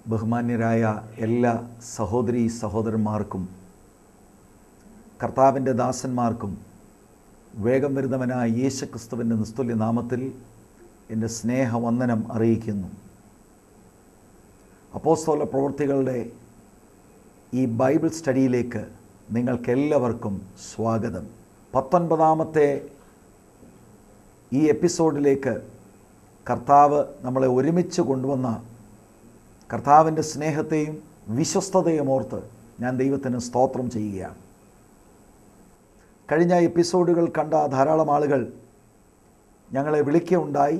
ബഹുമാന്യരായ എല്ലാ സഹോദരി സഹോദരന്മാർക്കും കർത്താവിൻ്റെ ദാസന്മാർക്കും വേഗം വരുന്നവനായ യേശുക്രിസ്തുവിൻ്റെ നിസ്തുല്യ നാമത്തിൽ എൻ്റെ സ്നേഹവന്ദനം അറിയിക്കുന്നു അപ്പോസ്തോല പ്രവൃത്തികളുടെ ഈ ബൈബിൾ സ്റ്റഡിയിലേക്ക് നിങ്ങൾക്കെല്ലാവർക്കും സ്വാഗതം പത്തൊൻപതാമത്തെ ഈ എപ്പിസോഡിലേക്ക് കർത്താവ് നമ്മളെ ഒരുമിച്ച് കൊണ്ടുവന്ന കർത്താവിൻ്റെ സ്നേഹത്തെയും വിശ്വസ്തതയും ഓർത്ത് ഞാൻ ദൈവത്തിന് സ്തോത്രം ചെയ്യുകയാണ് കഴിഞ്ഞ എപ്പിസോഡുകൾ കണ്ട ധാരാളം ആളുകൾ ഞങ്ങളെ വിളിക്കുകയുണ്ടായി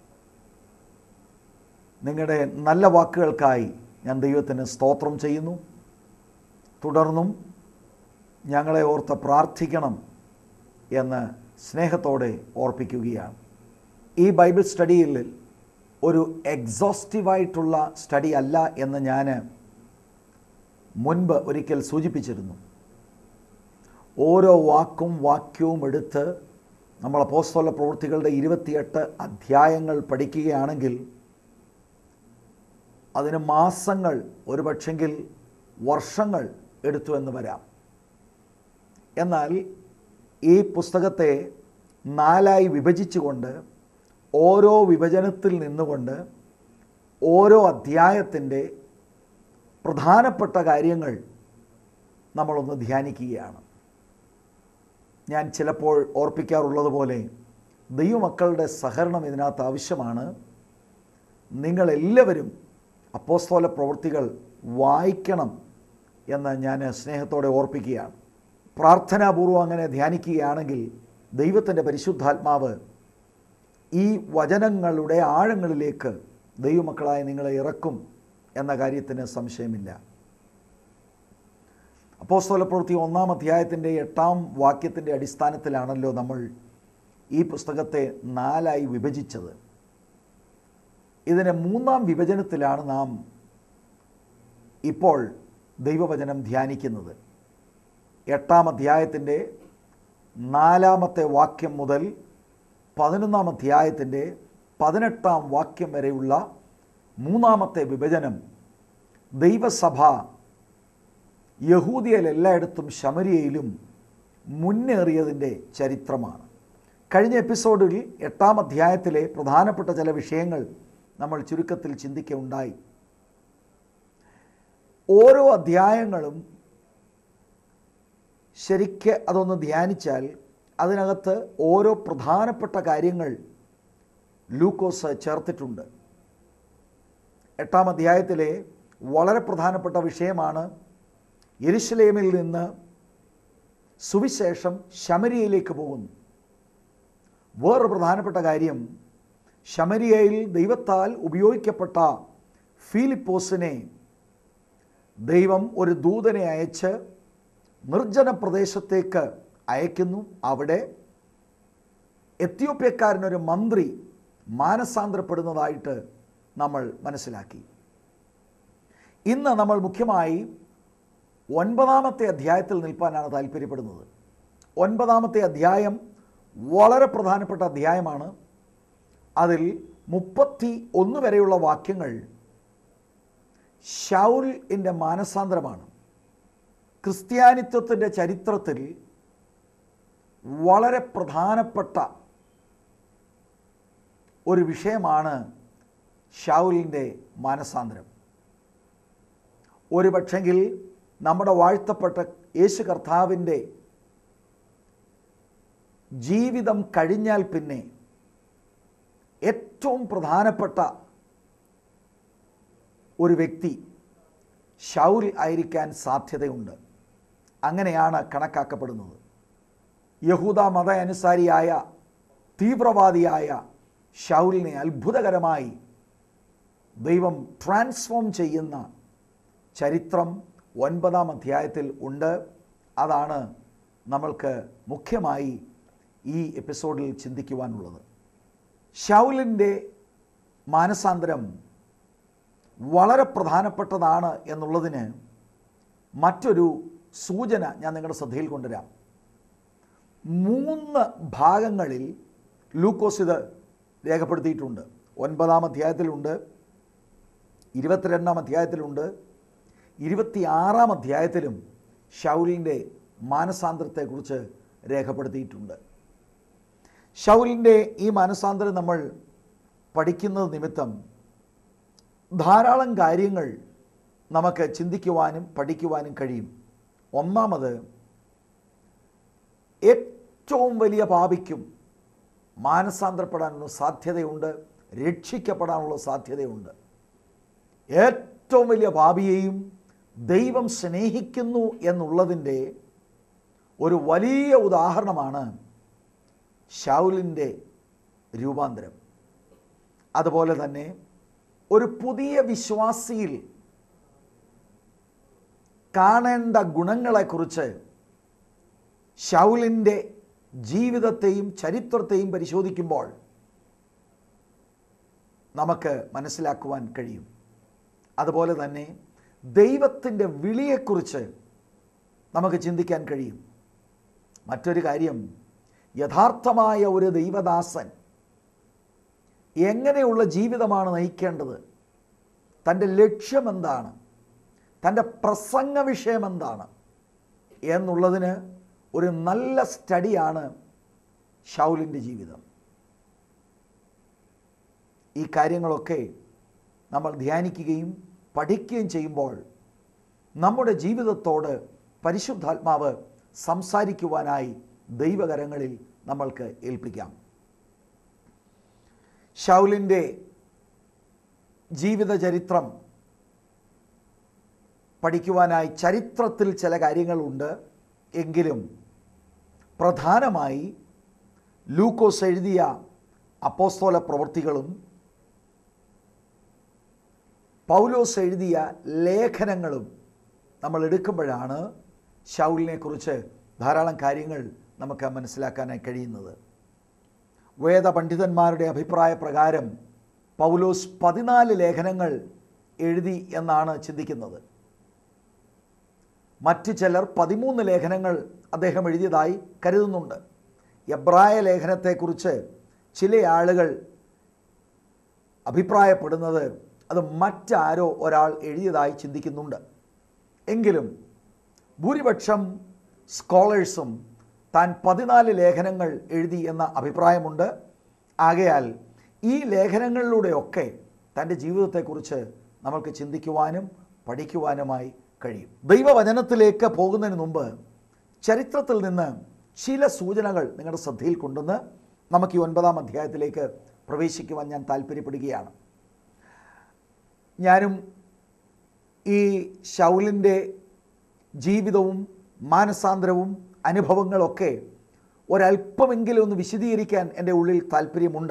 നിങ്ങളുടെ നല്ല വാക്കുകൾക്കായി ഞാൻ ദൈവത്തിന് സ്തോത്രം ചെയ്യുന്നു തുടർന്നും ഞങ്ങളെ ഓർത്ത് പ്രാർത്ഥിക്കണം എന്ന് സ്നേഹത്തോടെ ഓർപ്പിക്കുകയാണ് ഈ ബൈബിൾ സ്റ്റഡിയിൽ ഒരു എക്സോസ്റ്റീവായിട്ടുള്ള സ്റ്റഡി അല്ല എന്ന് ഞാൻ മുൻപ് ഒരിക്കൽ സൂചിപ്പിച്ചിരുന്നു ഓരോ വാക്കും വാക്യവും എടുത്ത് നമ്മൾ അപ്പോസ്തല പ്രവൃത്തികളുടെ ഇരുപത്തിയെട്ട് അധ്യായങ്ങൾ പഠിക്കുകയാണെങ്കിൽ അതിന് മാസങ്ങൾ ഒരു പക്ഷെങ്കിൽ വർഷങ്ങൾ എടുത്തു എന്ന് വരാം എന്നാൽ ഈ പുസ്തകത്തെ നാലായി വിഭജിച്ചുകൊണ്ട് ഓരോ വിഭജനത്തിൽ നിന്നുകൊണ്ട് ഓരോ അധ്യായത്തിൻ്റെ പ്രധാനപ്പെട്ട കാര്യങ്ങൾ നമ്മളൊന്ന് ധ്യാനിക്കുകയാണ് ഞാൻ ചിലപ്പോൾ ഓർപ്പിക്കാറുള്ളത് പോലെ ദൈവമക്കളുടെ സഹകരണം ഇതിനകത്ത് ആവശ്യമാണ് നിങ്ങളെല്ലാവരും അപ്പോസ്തോല പ്രവൃത്തികൾ വായിക്കണം എന്ന് ഞാൻ സ്നേഹത്തോടെ ഓർപ്പിക്കുകയാണ് പ്രാർത്ഥനാപൂർവം അങ്ങനെ ധ്യാനിക്കുകയാണെങ്കിൽ ദൈവത്തിൻ്റെ പരിശുദ്ധാത്മാവ് ഈ വചനങ്ങളുടെ ആഴങ്ങളിലേക്ക് ദൈവമക്കളായ നിങ്ങളെ ഇറക്കും എന്ന കാര്യത്തിന് സംശയമില്ല അപ്പോസ്തോല പ്രവൃത്തി ഒന്നാം അധ്യായത്തിൻ്റെ എട്ടാം വാക്യത്തിൻ്റെ അടിസ്ഥാനത്തിലാണല്ലോ നമ്മൾ ഈ പുസ്തകത്തെ നാലായി വിഭജിച്ചത് ഇതിന് മൂന്നാം വിഭജനത്തിലാണ് നാം ഇപ്പോൾ ദൈവവചനം ധ്യാനിക്കുന്നത് എട്ടാം അധ്യായത്തിൻ്റെ നാലാമത്തെ വാക്യം മുതൽ പതിനൊന്നാം അധ്യായത്തിൻ്റെ പതിനെട്ടാം വാക്യം വരെയുള്ള മൂന്നാമത്തെ വിഭജനം ദൈവസഭ യഹൂദിയയിൽ എല്ലായിടത്തും ശമരിയയിലും മുന്നേറിയതിൻ്റെ ചരിത്രമാണ് കഴിഞ്ഞ എപ്പിസോഡിൽ എട്ടാം അധ്യായത്തിലെ പ്രധാനപ്പെട്ട ചില വിഷയങ്ങൾ നമ്മൾ ചുരുക്കത്തിൽ ചിന്തിക്കുകയുണ്ടായി ഓരോ അധ്യായങ്ങളും ശരിക്ക് അതൊന്ന് ധ്യാനിച്ചാൽ അതിനകത്ത് ഓരോ പ്രധാനപ്പെട്ട കാര്യങ്ങൾ ലൂക്കോസ് ചേർത്തിട്ടുണ്ട് എട്ടാം അധ്യായത്തിലെ വളരെ പ്രധാനപ്പെട്ട വിഷയമാണ് യെരുശലേമിൽ നിന്ന് സുവിശേഷം ശമരിയയിലേക്ക് പോകുന്നു വേറൊരു പ്രധാനപ്പെട്ട കാര്യം ശമരിയയിൽ ദൈവത്താൽ ഉപയോഗിക്കപ്പെട്ട ഫിലിപ്പോസിനെ ദൈവം ഒരു ദൂതനെ അയച്ച് നിർജ്ജന പ്രദേശത്തേക്ക് അയക്കുന്നു അവിടെ എത്യോപ്യക്കാരനൊരു മന്ത്രി മാനസാന്തരപ്പെടുന്നതായിട്ട് നമ്മൾ മനസ്സിലാക്കി ഇന്ന് നമ്മൾ മുഖ്യമായി ഒൻപതാമത്തെ അധ്യായത്തിൽ നിൽപ്പാനാണ് താല്പര്യപ്പെടുന്നത് ഒൻപതാമത്തെ അധ്യായം വളരെ പ്രധാനപ്പെട്ട അധ്യായമാണ് അതിൽ മുപ്പത്തി ഒന്ന് വരെയുള്ള വാക്യങ്ങൾ ഷൗലിൻ്റെ മാനസാന്തരമാണ് ക്രിസ്ത്യാനിത്വത്തിൻ്റെ ചരിത്രത്തിൽ വളരെ പ്രധാനപ്പെട്ട ഒരു വിഷയമാണ് ഷൗലിൻ്റെ മാനസാന്തരം ഒരു പക്ഷെങ്കിൽ നമ്മുടെ വാഴ്ത്തപ്പെട്ട യേശു കർത്താവിൻ്റെ ജീവിതം കഴിഞ്ഞാൽ പിന്നെ ഏറ്റവും പ്രധാനപ്പെട്ട ഒരു വ്യക്തി ഷൗൽ ആയിരിക്കാൻ സാധ്യതയുണ്ട് അങ്ങനെയാണ് കണക്കാക്കപ്പെടുന്നത് യഹൂദ മത അനുസാരിയായ തീവ്രവാദിയായ ഷൗലിനെ അത്ഭുതകരമായി ദൈവം ട്രാൻസ്ഫോം ചെയ്യുന്ന ചരിത്രം ഒൻപതാം അധ്യായത്തിൽ ഉണ്ട് അതാണ് നമ്മൾക്ക് മുഖ്യമായി ഈ എപ്പിസോഡിൽ ചിന്തിക്കുവാനുള്ളത് ഷൗലിൻ്റെ മാനസാന്തരം വളരെ പ്രധാനപ്പെട്ടതാണ് എന്നുള്ളതിന് മറ്റൊരു സൂചന ഞാൻ നിങ്ങളുടെ ശ്രദ്ധയിൽ കൊണ്ടുവരാം മൂന്ന് ഭാഗങ്ങളിൽ ലൂക്കോസ് ഇത് രേഖപ്പെടുത്തിയിട്ടുണ്ട് ഒൻപതാം അധ്യായത്തിലുണ്ട് ഇരുപത്തിരണ്ടാം അധ്യായത്തിലുണ്ട് ഇരുപത്തിയാറാം അധ്യായത്തിലും ഷൗലിൻ്റെ മാനസാന്തരത്തെക്കുറിച്ച് രേഖപ്പെടുത്തിയിട്ടുണ്ട് ഷൗലിൻ്റെ ഈ മാനസാന്തരം നമ്മൾ പഠിക്കുന്നത് നിമിത്തം ധാരാളം കാര്യങ്ങൾ നമുക്ക് ചിന്തിക്കുവാനും പഠിക്കുവാനും കഴിയും ഒന്നാമത് ഏറ്റവും വലിയ പാപിക്കും മാനസാന്തരപ്പെടാനുള്ള സാധ്യതയുണ്ട് രക്ഷിക്കപ്പെടാനുള്ള സാധ്യതയുണ്ട് ഏറ്റവും വലിയ പാപിയെയും ദൈവം സ്നേഹിക്കുന്നു എന്നുള്ളതിൻ്റെ ഒരു വലിയ ഉദാഹരണമാണ് ഷൗലിൻ്റെ രൂപാന്തരം അതുപോലെ തന്നെ ഒരു പുതിയ വിശ്വാസിയിൽ കാണേണ്ട ഗുണങ്ങളെക്കുറിച്ച് ഷൗലിൻ്റെ ജീവിതത്തെയും ചരിത്രത്തെയും പരിശോധിക്കുമ്പോൾ നമുക്ക് മനസ്സിലാക്കുവാൻ കഴിയും അതുപോലെ തന്നെ ദൈവത്തിൻ്റെ വിളിയെക്കുറിച്ച് നമുക്ക് ചിന്തിക്കാൻ കഴിയും മറ്റൊരു കാര്യം യഥാർത്ഥമായ ഒരു ദൈവദാസൻ എങ്ങനെയുള്ള ജീവിതമാണ് നയിക്കേണ്ടത് തൻ്റെ ലക്ഷ്യം എന്താണ് തൻ്റെ പ്രസംഗ വിഷയം എന്താണ് എന്നുള്ളതിന് ഒരു നല്ല സ്റ്റഡിയാണ് ഷൗലിൻ്റെ ജീവിതം ഈ കാര്യങ്ങളൊക്കെ നമ്മൾ ധ്യാനിക്കുകയും പഠിക്കുകയും ചെയ്യുമ്പോൾ നമ്മുടെ ജീവിതത്തോട് പരിശുദ്ധാത്മാവ് സംസാരിക്കുവാനായി ദൈവകരങ്ങളിൽ നമ്മൾക്ക് ഏൽപ്പിക്കാം ഷൗലിൻ്റെ ജീവിത ചരിത്രം പഠിക്കുവാനായി ചരിത്രത്തിൽ ചില കാര്യങ്ങളുണ്ട് എങ്കിലും പ്രധാനമായി ലൂക്കോസ് എഴുതിയ അപ്പോസ്തോല പ്രവൃത്തികളും പൗലോസ് എഴുതിയ ലേഖനങ്ങളും നമ്മൾ എടുക്കുമ്പോഴാണ് ഷൗലിനെ കുറിച്ച് ധാരാളം കാര്യങ്ങൾ നമുക്ക് മനസ്സിലാക്കാനായി കഴിയുന്നത് വേദപണ്ഡിതന്മാരുടെ അഭിപ്രായ പ്രകാരം പൗലോസ് പതിനാല് ലേഖനങ്ങൾ എഴുതി എന്നാണ് ചിന്തിക്കുന്നത് മറ്റു ചിലർ പതിമൂന്ന് ലേഖനങ്ങൾ അദ്ദേഹം എഴുതിയതായി കരുതുന്നുണ്ട് എബ്രായ ലേഖനത്തെക്കുറിച്ച് ചില ആളുകൾ അഭിപ്രായപ്പെടുന്നത് അത് മറ്റാരോ ഒരാൾ എഴുതിയതായി ചിന്തിക്കുന്നുണ്ട് എങ്കിലും ഭൂരിപക്ഷം സ്കോളേഴ്സും താൻ പതിനാല് ലേഖനങ്ങൾ എഴുതി എന്ന അഭിപ്രായമുണ്ട് ആകയാൽ ഈ ലേഖനങ്ങളിലൂടെയൊക്കെ തൻ്റെ ജീവിതത്തെക്കുറിച്ച് നമുക്ക് ചിന്തിക്കുവാനും പഠിക്കുവാനുമായി കഴിയും ദൈവവചനത്തിലേക്ക് പോകുന്നതിന് മുമ്പ് ചരിത്രത്തിൽ നിന്ന് ചില സൂചനകൾ നിങ്ങളുടെ ശ്രദ്ധയിൽ കൊണ്ടുവന്ന് നമുക്ക് ഈ ഒൻപതാം അധ്യായത്തിലേക്ക് പ്രവേശിക്കുവാൻ ഞാൻ താല്പര്യപ്പെടുകയാണ് ഞാനും ഈ ഷൗലിൻ്റെ ജീവിതവും മാനസാന്തരവും അനുഭവങ്ങളൊക്കെ ഒരല്പമെങ്കിലും ഒന്ന് വിശദീകരിക്കാൻ എൻ്റെ ഉള്ളിൽ താല്പര്യമുണ്ട്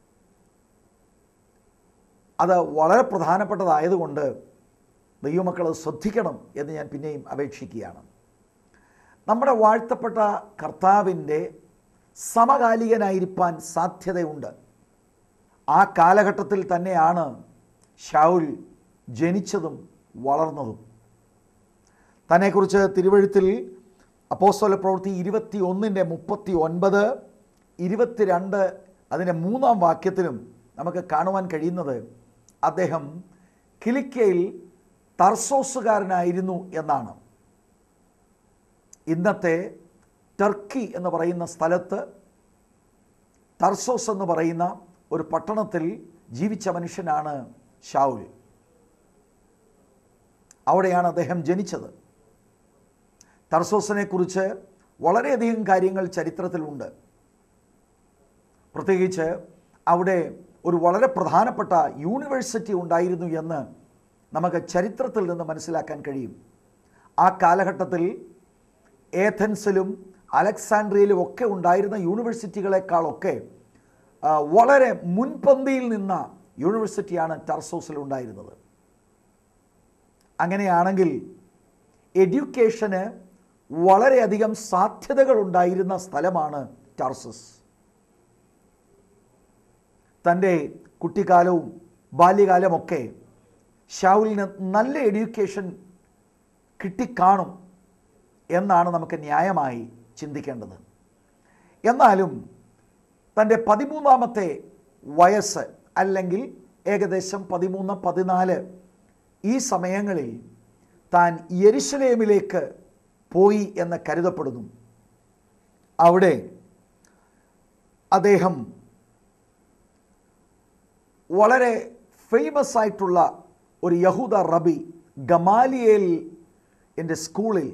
അത് വളരെ പ്രധാനപ്പെട്ടതായതുകൊണ്ട് ദൈവമക്കൾ അത് ശ്രദ്ധിക്കണം എന്ന് ഞാൻ പിന്നെയും അപേക്ഷിക്കുകയാണ് നമ്മുടെ വാഴ്ത്തപ്പെട്ട കർത്താവിൻ്റെ സമകാലികനായിരിക്കാൻ സാധ്യതയുണ്ട് ആ കാലഘട്ടത്തിൽ തന്നെയാണ് ഷൗൽ ജനിച്ചതും വളർന്നതും തന്നെക്കുറിച്ച് തിരുവഴുത്തിൽ അപ്പോസ്തല പ്രവൃത്തി ഇരുപത്തി ഒന്നിൻ്റെ മുപ്പത്തി ഒൻപത് ഇരുപത്തിരണ്ട് അതിൻ്റെ മൂന്നാം വാക്യത്തിലും നമുക്ക് കാണുവാൻ കഴിയുന്നത് അദ്ദേഹം കിലിക്കയിൽ തർസോസുകാരനായിരുന്നു എന്നാണ് ഇന്നത്തെ ടർക്കി എന്ന് പറയുന്ന സ്ഥലത്ത് തർസോസ് എന്ന് പറയുന്ന ഒരു പട്ടണത്തിൽ ജീവിച്ച മനുഷ്യനാണ് ഷാവുൽ അവിടെയാണ് അദ്ദേഹം ജനിച്ചത് തർസോസിനെ കുറിച്ച് വളരെയധികം കാര്യങ്ങൾ ചരിത്രത്തിലുണ്ട് പ്രത്യേകിച്ച് അവിടെ ഒരു വളരെ പ്രധാനപ്പെട്ട യൂണിവേഴ്സിറ്റി ഉണ്ടായിരുന്നു എന്ന് നമുക്ക് ചരിത്രത്തിൽ നിന്ന് മനസ്സിലാക്കാൻ കഴിയും ആ കാലഘട്ടത്തിൽ ഏഥൻസിലും അലക്സാൻഡ്രിയയിലും ഒക്കെ ഉണ്ടായിരുന്ന യൂണിവേഴ്സിറ്റികളെക്കാളൊക്കെ ആ, വളരെ മുൻപന്തിയിൽ നിന്ന യൂണിവേഴ്സിറ്റിയാണ് ടർസോസിൽ ഉണ്ടായിരുന്നത് അങ്ങനെയാണെങ്കിൽ എഡ്യൂക്കേഷന് വളരെയധികം സാധ്യതകൾ ഉണ്ടായിരുന്ന സ്ഥലമാണ് ടർസസ് തൻ്റെ കുട്ടിക്കാലവും ബാല്യകാലമൊക്കെ ഷാവുലിന് നല്ല എഡ്യൂക്കേഷൻ കിട്ടിക്കാണും എന്നാണ് നമുക്ക് ന്യായമായി ചിന്തിക്കേണ്ടത് എന്നാലും തൻ്റെ പതിമൂന്നാമത്തെ വയസ്സ് അല്ലെങ്കിൽ ഏകദേശം പതിമൂന്ന് പതിനാല് ഈ സമയങ്ങളിൽ താൻ യെരുശലേമിലേക്ക് പോയി എന്ന് കരുതപ്പെടുന്നു അവിടെ അദ്ദേഹം വളരെ ഫേമസ് ആയിട്ടുള്ള ഒരു യഹൂദ റബി ഗമാലിയേൽ എൻ്റെ സ്കൂളിൽ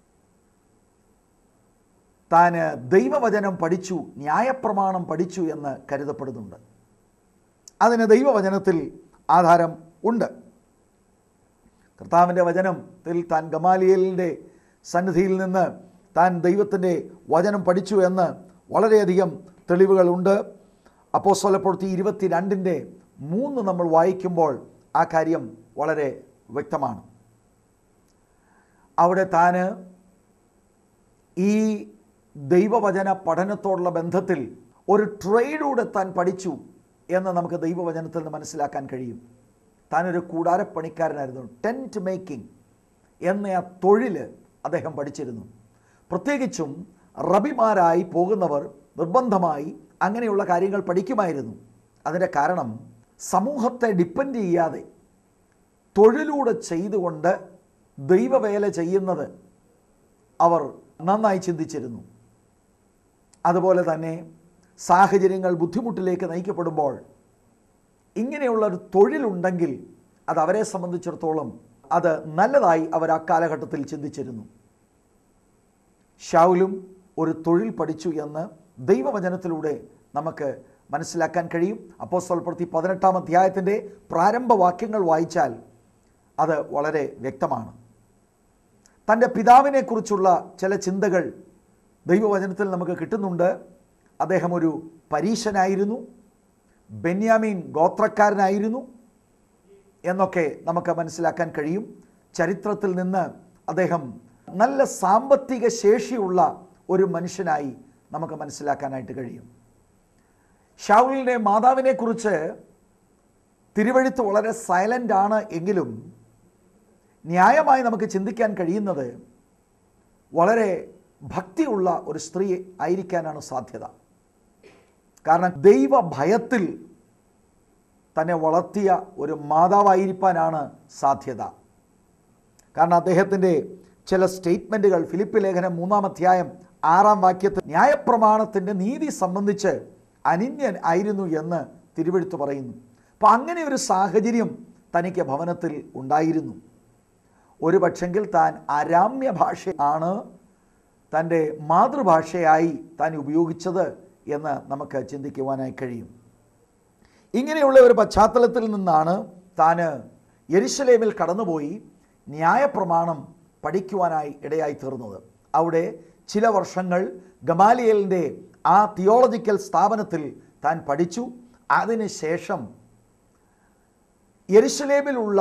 താൻ ദൈവവചനം പഠിച്ചു ന്യായപ്രമാണം പഠിച്ചു എന്ന് കരുതപ്പെടുന്നുണ്ട് അതിന് ദൈവവചനത്തിൽ ആധാരം ഉണ്ട് കർത്താവിൻ്റെ വചനത്തിൽ താൻ ഗമാലിയലിൻ്റെ സന്നിധിയിൽ നിന്ന് താൻ ദൈവത്തിൻ്റെ വചനം പഠിച്ചു എന്ന് വളരെയധികം തെളിവുകളുണ്ട് അപ്പോസ്വലപ്പെടുത്തി ഇരുപത്തിരണ്ടിൻ്റെ മൂന്ന് നമ്മൾ വായിക്കുമ്പോൾ ആ കാര്യം വളരെ വ്യക്തമാണ് അവിടെ താൻ ഈ ദൈവവചന പഠനത്തോടുള്ള ബന്ധത്തിൽ ഒരു ട്രേഡൂടെ താൻ പഠിച്ചു എന്ന് നമുക്ക് ദൈവവചനത്തിൽ നിന്ന് മനസ്സിലാക്കാൻ കഴിയും താനൊരു കൂടാരപ്പണിക്കാരനായിരുന്നു ടെൻറ്റ് മേക്കിംഗ് എന്ന ആ തൊഴിൽ അദ്ദേഹം പഠിച്ചിരുന്നു പ്രത്യേകിച്ചും റബിമാരായി പോകുന്നവർ നിർബന്ധമായി അങ്ങനെയുള്ള കാര്യങ്ങൾ പഠിക്കുമായിരുന്നു അതിൻ്റെ കാരണം സമൂഹത്തെ ഡിപ്പെൻഡ് ചെയ്യാതെ തൊഴിലൂടെ ചെയ്തുകൊണ്ട് ദൈവവേല ചെയ്യുന്നത് അവർ നന്നായി ചിന്തിച്ചിരുന്നു അതുപോലെ തന്നെ സാഹചര്യങ്ങൾ ബുദ്ധിമുട്ടിലേക്ക് നയിക്കപ്പെടുമ്പോൾ ഇങ്ങനെയുള്ള ഒരു തൊഴിലുണ്ടെങ്കിൽ അത് അവരെ സംബന്ധിച്ചിടത്തോളം അത് നല്ലതായി അവർ ആ കാലഘട്ടത്തിൽ ചിന്തിച്ചിരുന്നു ഷൗലും ഒരു തൊഴിൽ പഠിച്ചു എന്ന് ദൈവവചനത്തിലൂടെ നമുക്ക് മനസ്സിലാക്കാൻ കഴിയും അപ്പോൾ സ്വൽപ്രത്തി പതിനെട്ടാം അധ്യായത്തിൻ്റെ പ്രാരംഭ വാക്യങ്ങൾ വായിച്ചാൽ അത് വളരെ വ്യക്തമാണ് തൻ്റെ പിതാവിനെക്കുറിച്ചുള്ള ചില ചിന്തകൾ ദൈവവചനത്തിൽ നമുക്ക് കിട്ടുന്നുണ്ട് അദ്ദേഹം ഒരു പരീശനായിരുന്നു ബെന്യാമീൻ ഗോത്രക്കാരനായിരുന്നു എന്നൊക്കെ നമുക്ക് മനസ്സിലാക്കാൻ കഴിയും ചരിത്രത്തിൽ നിന്ന് അദ്ദേഹം നല്ല സാമ്പത്തിക ശേഷിയുള്ള ഒരു മനുഷ്യനായി നമുക്ക് മനസ്സിലാക്കാനായിട്ട് കഴിയും ഷൗലിൻ്റെ മാതാവിനെക്കുറിച്ച് തിരുവഴുത്ത് വളരെ സൈലൻ്റ് ആണ് എങ്കിലും ന്യായമായി നമുക്ക് ചിന്തിക്കാൻ കഴിയുന്നത് വളരെ ഭക്തിയുള്ള ഒരു സ്ത്രീ ആയിരിക്കാനാണ് സാധ്യത കാരണം ദൈവഭയത്തിൽ തന്നെ വളർത്തിയ ഒരു മാതാവായിരിക്കാനാണ് സാധ്യത കാരണം അദ്ദേഹത്തിൻ്റെ ചില സ്റ്റേറ്റ്മെൻറ്റുകൾ ഫിലിപ്പ് ലേഖനം മൂന്നാം അധ്യായം ആറാം വാക്യത്തിൽ ന്യായപ്രമാണത്തിൻ്റെ നീതി സംബന്ധിച്ച് അനിന്യൻ ആയിരുന്നു എന്ന് തിരുവെഴുത്ത് പറയുന്നു അപ്പം അങ്ങനെ ഒരു സാഹചര്യം തനിക്ക് ഭവനത്തിൽ ഉണ്ടായിരുന്നു ഒരു പക്ഷെങ്കിൽ താൻ അരാമ്യ ഭാഷ ആണ് തൻ്റെ മാതൃഭാഷയായി താൻ ഉപയോഗിച്ചത് എന്ന് നമുക്ക് ചിന്തിക്കുവാനായി കഴിയും ഇങ്ങനെയുള്ള ഒരു പശ്ചാത്തലത്തിൽ നിന്നാണ് താൻ യെരുശലേമിൽ കടന്നുപോയി ന്യായപ്രമാണം പഠിക്കുവാനായി ഇടയായി തീർന്നത് അവിടെ ചില വർഷങ്ങൾ ഗമാലിയലിൻ്റെ ആ തിയോളജിക്കൽ സ്ഥാപനത്തിൽ താൻ പഠിച്ചു അതിനുശേഷം യെരുശലേമിലുള്ള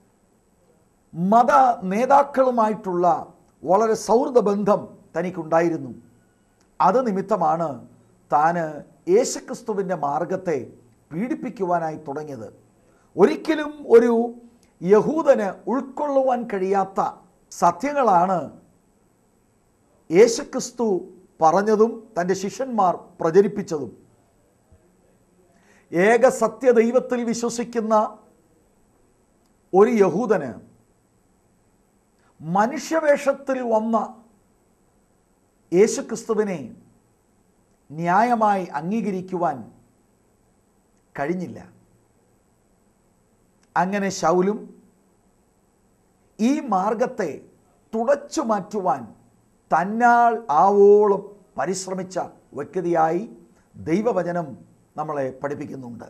മത നേതാക്കളുമായിട്ടുള്ള വളരെ സൗഹൃദ ബന്ധം തനിക്കുണ്ടായിരുന്നു അത് നിമിത്തമാണ് താന് യേശുക്രിസ്തുവിൻ്റെ മാർഗത്തെ പീഡിപ്പിക്കുവാനായി തുടങ്ങിയത് ഒരിക്കലും ഒരു യഹൂദന് ഉൾക്കൊള്ളുവാൻ കഴിയാത്ത സത്യങ്ങളാണ് യേശുക്രിസ്തു പറഞ്ഞതും തൻ്റെ ശിഷ്യന്മാർ പ്രചരിപ്പിച്ചതും ഏക സത്യ ദൈവത്തിൽ വിശ്വസിക്കുന്ന ഒരു യഹൂദന് മനുഷ്യവേഷത്തിൽ വന്ന യേശുക്രിസ്തുവിനെ ന്യായമായി അംഗീകരിക്കുവാൻ കഴിഞ്ഞില്ല അങ്ങനെ ശൗലും ഈ മാർഗത്തെ തുടച്ചു മാറ്റുവാൻ തന്നാൾ ആവോളം പരിശ്രമിച്ച വ്യക്തിയായി ദൈവവചനം നമ്മളെ പഠിപ്പിക്കുന്നുണ്ട്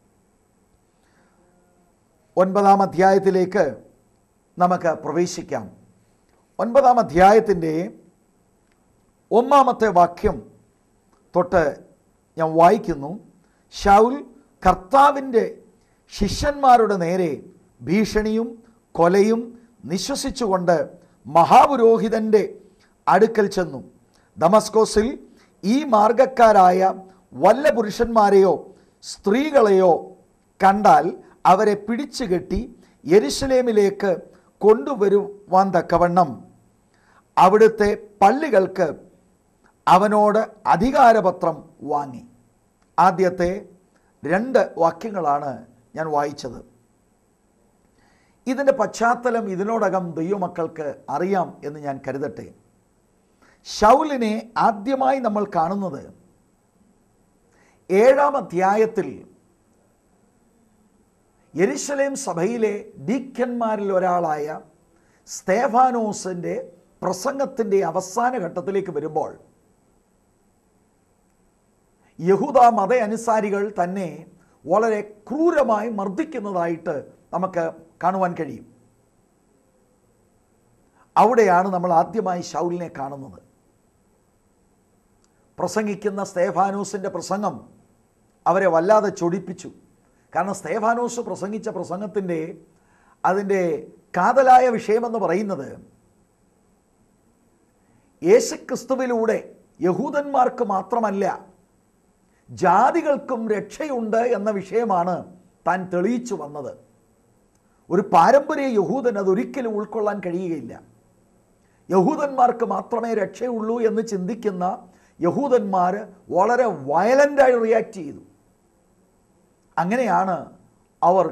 ഒൻപതാം അധ്യായത്തിലേക്ക് നമുക്ക് പ്രവേശിക്കാം ഒൻപതാം അധ്യായത്തിൻ്റെ ഒന്നാമത്തെ വാക്യം തൊട്ട് ഞാൻ വായിക്കുന്നു ഷൗൽ കർത്താവിൻ്റെ ശിഷ്യന്മാരുടെ നേരെ ഭീഷണിയും കൊലയും നിശ്വസിച്ചുകൊണ്ട് മഹാപുരോഹിതൻ്റെ അടുക്കൽ ചെന്നു ദമസ്കോസിൽ ഈ മാർഗക്കാരായ വല്ല പുരുഷന്മാരെയോ സ്ത്രീകളെയോ കണ്ടാൽ അവരെ പിടിച്ചു കെട്ടി യെരുശലേമിലേക്ക് കൊണ്ടുവരുവാൻ തക്കവണ്ണം അവിടുത്തെ പള്ളികൾക്ക് അവനോട് അധികാരപത്രം വാങ്ങി ആദ്യത്തെ രണ്ട് വാക്യങ്ങളാണ് ഞാൻ വായിച്ചത് ഇതിൻ്റെ പശ്ചാത്തലം ഇതിനോടകം ദൈവമക്കൾക്ക് അറിയാം എന്ന് ഞാൻ കരുതട്ടെ ഷൗലിനെ ആദ്യമായി നമ്മൾ കാണുന്നത് ഏഴാം അധ്യായത്തിൽ യെരുശലേം സഭയിലെ ഡീക്കന്മാരിൽ ഒരാളായ സ്തേഫാനോസിൻ്റെ പ്രസംഗത്തിൻ്റെ അവസാന ഘട്ടത്തിലേക്ക് വരുമ്പോൾ യഹൂദ മത അനുസാരികൾ തന്നെ വളരെ ക്രൂരമായി മർദ്ദിക്കുന്നതായിട്ട് നമുക്ക് കാണുവാൻ കഴിയും അവിടെയാണ് നമ്മൾ ആദ്യമായി ഷൗലിനെ കാണുന്നത് പ്രസംഗിക്കുന്ന സ്തേഫാനോസിൻ്റെ പ്രസംഗം അവരെ വല്ലാതെ ചൊടിപ്പിച്ചു കാരണം സ്തേഫാനോസ് പ്രസംഗിച്ച പ്രസംഗത്തിൻ്റെ അതിൻ്റെ കാതലായ വിഷയമെന്ന് പറയുന്നത് യേശുക്രിസ്തുവിലൂടെ യഹൂദന്മാർക്ക് മാത്രമല്ല ജാതികൾക്കും രക്ഷയുണ്ട് എന്ന വിഷയമാണ് താൻ തെളിയിച്ചു വന്നത് ഒരു പാരമ്പര്യ യഹൂദൻ അതൊരിക്കലും ഉൾക്കൊള്ളാൻ കഴിയുകയില്ല യഹൂദന്മാർക്ക് മാത്രമേ രക്ഷയുള്ളൂ എന്ന് ചിന്തിക്കുന്ന യഹൂദന്മാർ വളരെ വയലൻ്റായി റിയാക്ട് ചെയ്തു അങ്ങനെയാണ് അവർ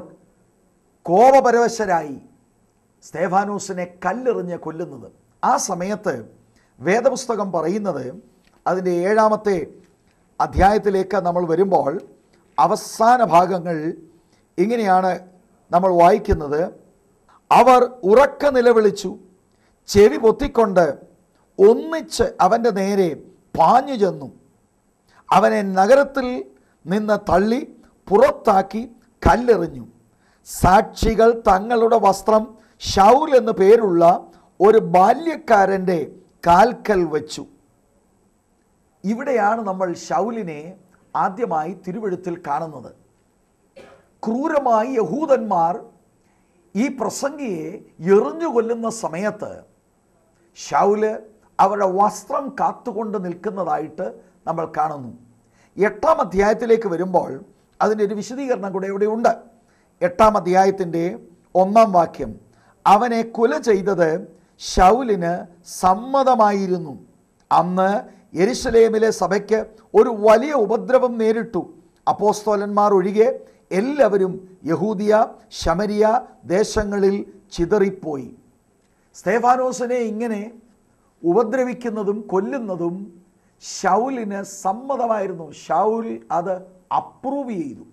കോപപരവശരായി സ്തേഫാനൂസിനെ കല്ലെറിഞ്ഞ് കൊല്ലുന്നത് ആ സമയത്ത് വേദപുസ്തകം പറയുന്നത് അതിൻ്റെ ഏഴാമത്തെ അധ്യായത്തിലേക്ക് നമ്മൾ വരുമ്പോൾ അവസാന ഭാഗങ്ങൾ ഇങ്ങനെയാണ് നമ്മൾ വായിക്കുന്നത് അവർ ഉറക്ക നിലവിളിച്ചു ചെവി പൊത്തിക്കൊണ്ട് ഒന്നിച്ച് അവൻ്റെ നേരെ പാഞ്ഞു ചെന്നു അവനെ നഗരത്തിൽ നിന്ന് തള്ളി പുറത്താക്കി കല്ലെറിഞ്ഞു സാക്ഷികൾ തങ്ങളുടെ വസ്ത്രം ഷൗൽ എന്നു പേരുള്ള ഒരു ബാല്യക്കാരൻ്റെ കാൽക്കൽ വച്ചു ഇവിടെയാണ് നമ്മൾ ഷൗലിനെ ആദ്യമായി തിരുവഴുത്തിൽ കാണുന്നത് ക്രൂരമായി യഹൂദന്മാർ ഈ പ്രസംഗിയെ എറിഞ്ഞു കൊല്ലുന്ന സമയത്ത് ഷൗല് അവരുടെ വസ്ത്രം കാത്തുകൊണ്ട് നിൽക്കുന്നതായിട്ട് നമ്മൾ കാണുന്നു എട്ടാം അധ്യായത്തിലേക്ക് വരുമ്പോൾ അതിൻ്റെ ഒരു വിശദീകരണം കൂടെ ഇവിടെ ഉണ്ട് എട്ടാം അധ്യായത്തിൻ്റെ ഒന്നാം വാക്യം അവനെ കൊല ചെയ്തത് ഷൗലിന് സമ്മതമായിരുന്നു അന്ന് യെരുശലേമിലെ സഭയ്ക്ക് ഒരു വലിയ ഉപദ്രവം നേരിട്ടു അപ്പോസ്തോലന്മാർ ഒഴികെ എല്ലാവരും യഹൂദിയ ശമരിയ ദേശങ്ങളിൽ ചിതറിപ്പോയി സ്തേഫാനോസിനെ ഇങ്ങനെ ഉപദ്രവിക്കുന്നതും കൊല്ലുന്നതും ഷൗലിന് സമ്മതമായിരുന്നു ഷൗൽ അത് അപ്രൂവ് ചെയ്തു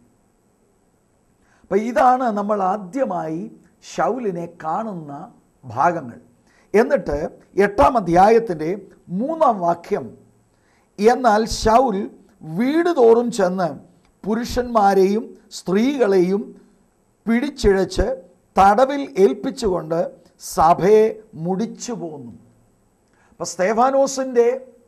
അപ്പം ഇതാണ് നമ്മൾ ആദ്യമായി ഷൗലിനെ കാണുന്ന ഭാഗങ്ങൾ എന്നിട്ട് എട്ടാം അധ്യായത്തിൻ്റെ മൂന്നാം വാക്യം എന്നാൽ ഷൗൽ വീട് തോറും ചെന്ന് പുരുഷന്മാരെയും സ്ത്രീകളെയും പിടിച്ചിഴച്ച് തടവിൽ ഏൽപ്പിച്ചുകൊണ്ട് സഭയെ മുടിച്ചു പോന്നു അപ്പം സ്തേഫാനോസിൻ്റെ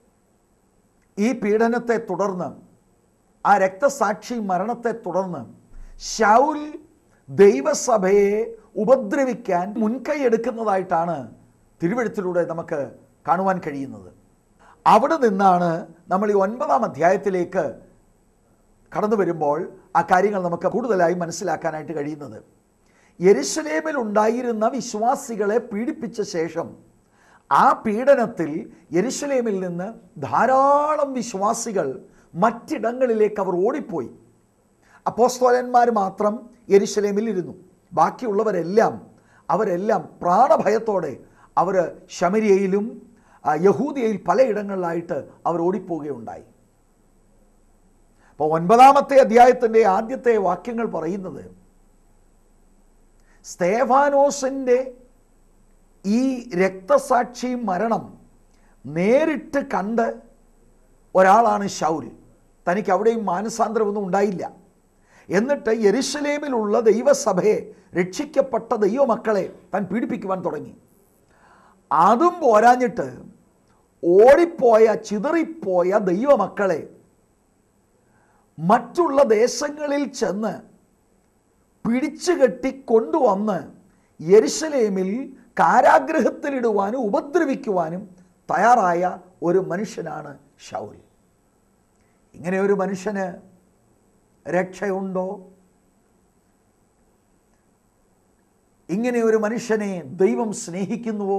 ഈ പീഡനത്തെ തുടർന്ന് ആ രക്തസാക്ഷി മരണത്തെ തുടർന്ന് ഷൗൽ ദൈവസഭയെ ഉപദ്രവിക്കാൻ മുൻകൈ എടുക്കുന്നതായിട്ടാണ് തിരുവഴുത്തിലൂടെ നമുക്ക് കാണുവാൻ കഴിയുന്നത് അവിടെ നിന്നാണ് നമ്മൾ ഈ ഒൻപതാം അധ്യായത്തിലേക്ക് കടന്നു വരുമ്പോൾ ആ കാര്യങ്ങൾ നമുക്ക് കൂടുതലായി മനസ്സിലാക്കാനായിട്ട് കഴിയുന്നത് യെരുശലേമിൽ ഉണ്ടായിരുന്ന വിശ്വാസികളെ പീഡിപ്പിച്ച ശേഷം ആ പീഡനത്തിൽ യെരുശലേമിൽ നിന്ന് ധാരാളം വിശ്വാസികൾ മറ്റിടങ്ങളിലേക്ക് അവർ ഓടിപ്പോയി അപ്പോസ്തോലന്മാർ മാത്രം യെരുശലേമിൽ ഇരുന്നു ബാക്കിയുള്ളവരെല്ലാം അവരെല്ലാം പ്രാണഭയത്തോടെ അവർ ശമരിയയിലും ആ, യഹൂദിയയിൽ പലയിടങ്ങളിലായിട്ട് അവർ ഓടിപ്പോവുകയുണ്ടായി അപ്പോൾ ഒൻപതാമത്തെ അധ്യായത്തിൻ്റെ ആദ്യത്തെ വാക്യങ്ങൾ പറയുന്നത് സ്തേഫാനോസിൻ്റെ ഈ രക്തസാക്ഷി മരണം നേരിട്ട് കണ്ട് ഒരാളാണ് ഷൗൽ തനിക്ക് അവിടെയും മാനസാന്തരമൊന്നും ഉണ്ടായില്ല എന്നിട്ട് യെരുശലേമിലുള്ള ദൈവസഭയെ രക്ഷിക്കപ്പെട്ട ദൈവമക്കളെ താൻ പീഡിപ്പിക്കുവാൻ തുടങ്ങി അതും പോരാഞ്ഞിട്ട് ഓടിപ്പോയ ചിതറിപ്പോയ ദൈവമക്കളെ മറ്റുള്ള ദേശങ്ങളിൽ ചെന്ന് പിടിച്ചുകെട്ടി കൊണ്ടുവന്ന് യെരുശലേമിൽ കാരാഗ്രഹത്തിലിടുവാനും ഉപദ്രവിക്കുവാനും തയ്യാറായ ഒരു മനുഷ്യനാണ് ഷൗൽ ഇങ്ങനെ ഒരു മനുഷ്യന് രക്ഷയുണ്ടോ ഇങ്ങനെ ഒരു മനുഷ്യനെ ദൈവം സ്നേഹിക്കുന്നുവോ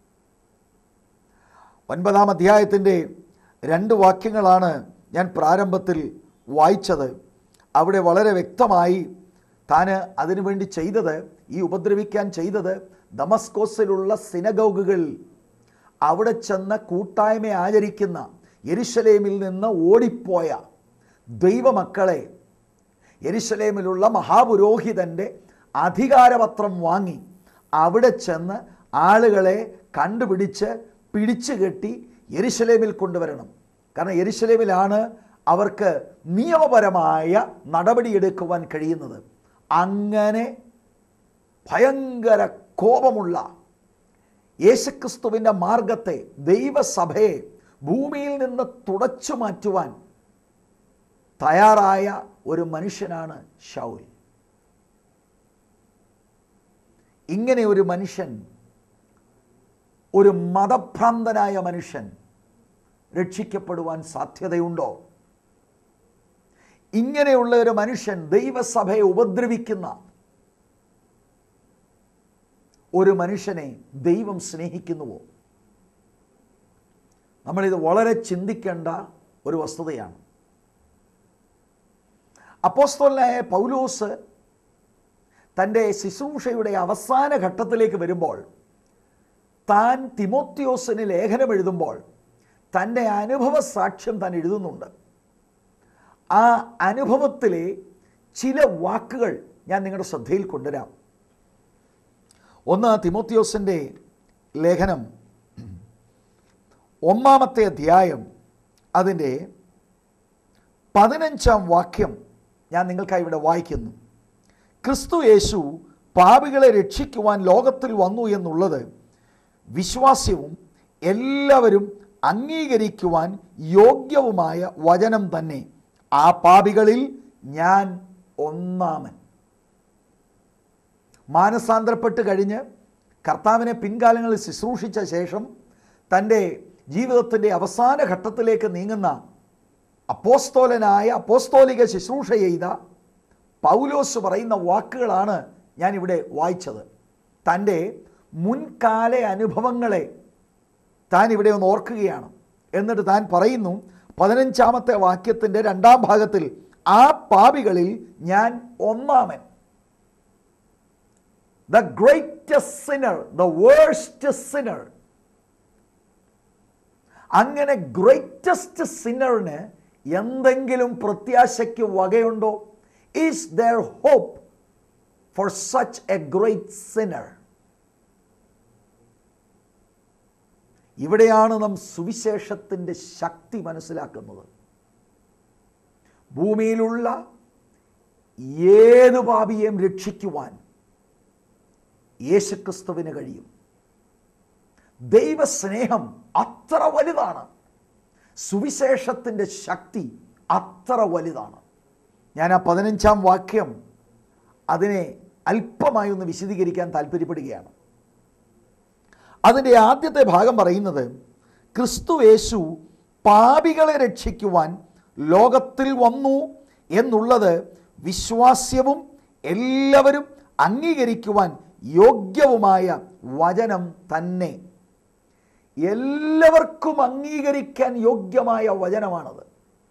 ഒൻപതാം അധ്യായത്തിൻ്റെ രണ്ട് വാക്യങ്ങളാണ് ഞാൻ പ്രാരംഭത്തിൽ വായിച്ചത് അവിടെ വളരെ വ്യക്തമായി താന് അതിനുവേണ്ടി ചെയ്തത് ഈ ഉപദ്രവിക്കാൻ ചെയ്തത് ദമസ്കോസിലുള്ള സിനഗോഗുകൾ അവിടെ ചെന്ന് കൂട്ടായ്മ ആചരിക്കുന്ന യെരുശലേമിൽ നിന്ന് ഓടിപ്പോയ ദൈവമക്കളെ യെരുശലേമിലുള്ള മഹാപുരോഹിതൻ്റെ അധികാരപത്രം വാങ്ങി അവിടെ ചെന്ന് ആളുകളെ കണ്ടുപിടിച്ച് പിടിച്ചു കെട്ടി യെരുശലേമിൽ കൊണ്ടുവരണം കാരണം യെരുശലേമിലാണ് അവർക്ക് നിയമപരമായ നടപടിയെടുക്കുവാൻ കഴിയുന്നത് അങ്ങനെ ഭയങ്കര കോപമുള്ള യേശുക്രിസ്തുവിൻ്റെ മാർഗത്തെ ദൈവസഭയെ ഭൂമിയിൽ നിന്ന് തുടച്ചു മാറ്റുവാൻ തയ്യാറായ ഒരു മനുഷ്യനാണ് ഷൗൽ ഇങ്ങനെ ഒരു മനുഷ്യൻ ഒരു മതഭ്രാന്തനായ മനുഷ്യൻ രക്ഷിക്കപ്പെടുവാൻ സാധ്യതയുണ്ടോ ഇങ്ങനെയുള്ള ഒരു മനുഷ്യൻ ദൈവസഭയെ ഉപദ്രവിക്കുന്ന ഒരു മനുഷ്യനെ ദൈവം സ്നേഹിക്കുന്നുവോ നമ്മളിത് വളരെ ചിന്തിക്കേണ്ട ഒരു വസ്തുതയാണ് അപ്പോസ്തോലായ പൗലോസ് തൻ്റെ ശുശ്രൂഷയുടെ അവസാന ഘട്ടത്തിലേക്ക് വരുമ്പോൾ താൻ തിമോത്യോസിന് ലേഖനം എഴുതുമ്പോൾ തൻ്റെ അനുഭവ സാക്ഷ്യം താൻ എഴുതുന്നുണ്ട് ആ അനുഭവത്തിലെ ചില വാക്കുകൾ ഞാൻ നിങ്ങളുടെ ശ്രദ്ധയിൽ കൊണ്ടുവരാം ഒന്ന് തിമോത്യോസിൻ്റെ ലേഖനം ഒന്നാമത്തെ അധ്യായം അതിൻ്റെ പതിനഞ്ചാം വാക്യം ഞാൻ നിങ്ങൾക്കായി ഇവിടെ വായിക്കുന്നു ക്രിസ്തു യേശു പാപികളെ രക്ഷിക്കുവാൻ ലോകത്തിൽ വന്നു എന്നുള്ളത് വിശ്വാസ്യവും എല്ലാവരും അംഗീകരിക്കുവാൻ യോഗ്യവുമായ വചനം തന്നെ ആ പാപികളിൽ ഞാൻ ഒന്നാമൻ മാനസാന്തരപ്പെട്ട് കഴിഞ്ഞ് കർത്താവിനെ പിൻകാലങ്ങളിൽ ശുശ്രൂഷിച്ച ശേഷം തൻ്റെ ജീവിതത്തിൻ്റെ അവസാന ഘട്ടത്തിലേക്ക് നീങ്ങുന്ന അപ്പോസ്തോലനായ അപ്പോസ്തോലിക ശുശ്രൂഷ ചെയ്ത പൗലോസ് പറയുന്ന വാക്കുകളാണ് ഞാനിവിടെ വായിച്ചത് തൻ്റെ മുൻകാല അനുഭവങ്ങളെ താൻ ഇവിടെ ഒന്ന് ഓർക്കുകയാണ് എന്നിട്ട് താൻ പറയുന്നു പതിനഞ്ചാമത്തെ വാക്യത്തിൻ്റെ രണ്ടാം ഭാഗത്തിൽ ആ പാപികളിൽ ഞാൻ ഒന്നാമൻ the greatest sinner the worst sinner അങ്ങനെ ഗ്രേറ്റസ്റ്റ് സിന്നറിന് എന്തെങ്കിലും പ്രത്യാശയ്ക്ക് വകയുണ്ടോ is there hope for such a great sinner ഇവിടെയാണ് നാം സുവിശേഷത്തിൻ്റെ ശക്തി മനസ്സിലാക്കുന്നത് ഭൂമിയിലുള്ള ഏത് പാപിയെയും രക്ഷിക്കുവാൻ യേശുക്രിസ്തുവിന് കഴിയും ദൈവസ്നേഹം അത്ര വലുതാണ് സുവിശേഷത്തിൻ്റെ ശക്തി അത്ര വലുതാണ് ഞാൻ ആ പതിനഞ്ചാം വാക്യം അതിനെ അല്പമായി ഒന്ന് വിശദീകരിക്കാൻ താല്പര്യപ്പെടുകയാണ് അതിൻ്റെ ആദ്യത്തെ ഭാഗം പറയുന്നത് ക്രിസ്തു യേശു പാപികളെ രക്ഷിക്കുവാൻ ലോകത്തിൽ വന്നു എന്നുള്ളത് വിശ്വാസ്യവും എല്ലാവരും അംഗീകരിക്കുവാൻ യോഗ്യവുമായ വചനം തന്നെ എല്ലാവർക്കും അംഗീകരിക്കാൻ യോഗ്യമായ വചനമാണത്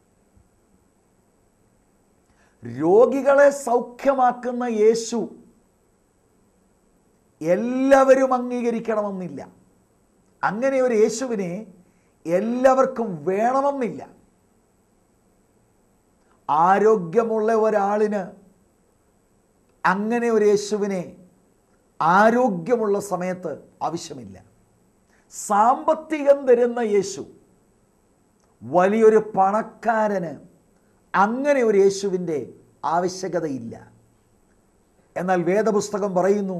രോഗികളെ സൗഖ്യമാക്കുന്ന യേശു എല്ലാവരും അംഗീകരിക്കണമെന്നില്ല അങ്ങനെ ഒരു യേശുവിനെ എല്ലാവർക്കും വേണമെന്നില്ല ആരോഗ്യമുള്ള ഒരാളിന് അങ്ങനെ ഒരു യേശുവിനെ ആരോഗ്യമുള്ള സമയത്ത് ആവശ്യമില്ല സാമ്പത്തികം തരുന്ന യേശു വലിയൊരു പണക്കാരന് അങ്ങനെ ഒരു യേശുവിൻ്റെ ആവശ്യകതയില്ല എന്നാൽ വേദപുസ്തകം പറയുന്നു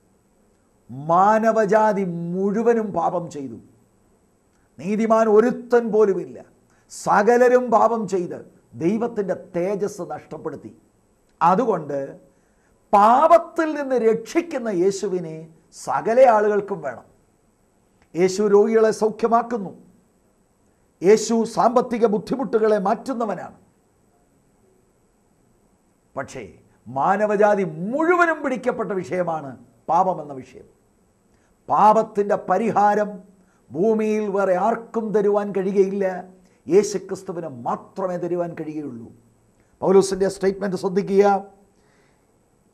മാനവജാതി മുഴുവനും പാപം ചെയ്തു നീതിമാൻ ഒരുത്തൻ പോലുമില്ല സകലരും പാപം ചെയ്ത് ദൈവത്തിൻ്റെ തേജസ് നഷ്ടപ്പെടുത്തി അതുകൊണ്ട് പാപത്തിൽ നിന്ന് രക്ഷിക്കുന്ന യേശുവിനെ സകല ആളുകൾക്കും വേണം യേശു രോഗികളെ സൗഖ്യമാക്കുന്നു യേശു സാമ്പത്തിക ബുദ്ധിമുട്ടുകളെ മാറ്റുന്നവനാണ് പക്ഷേ മാനവജാതി മുഴുവനും പിടിക്കപ്പെട്ട വിഷയമാണ് പാപമെന്ന വിഷയം പാപത്തിൻ്റെ പരിഹാരം ഭൂമിയിൽ വേറെ ആർക്കും തരുവാൻ കഴിയുകയില്ല യേശുക്രിസ്തുവിന് മാത്രമേ തരുവാൻ കഴിയുകയുള്ളൂ പൗലൂസിൻ്റെ സ്റ്റേറ്റ്മെൻറ്റ് ശ്രദ്ധിക്കുക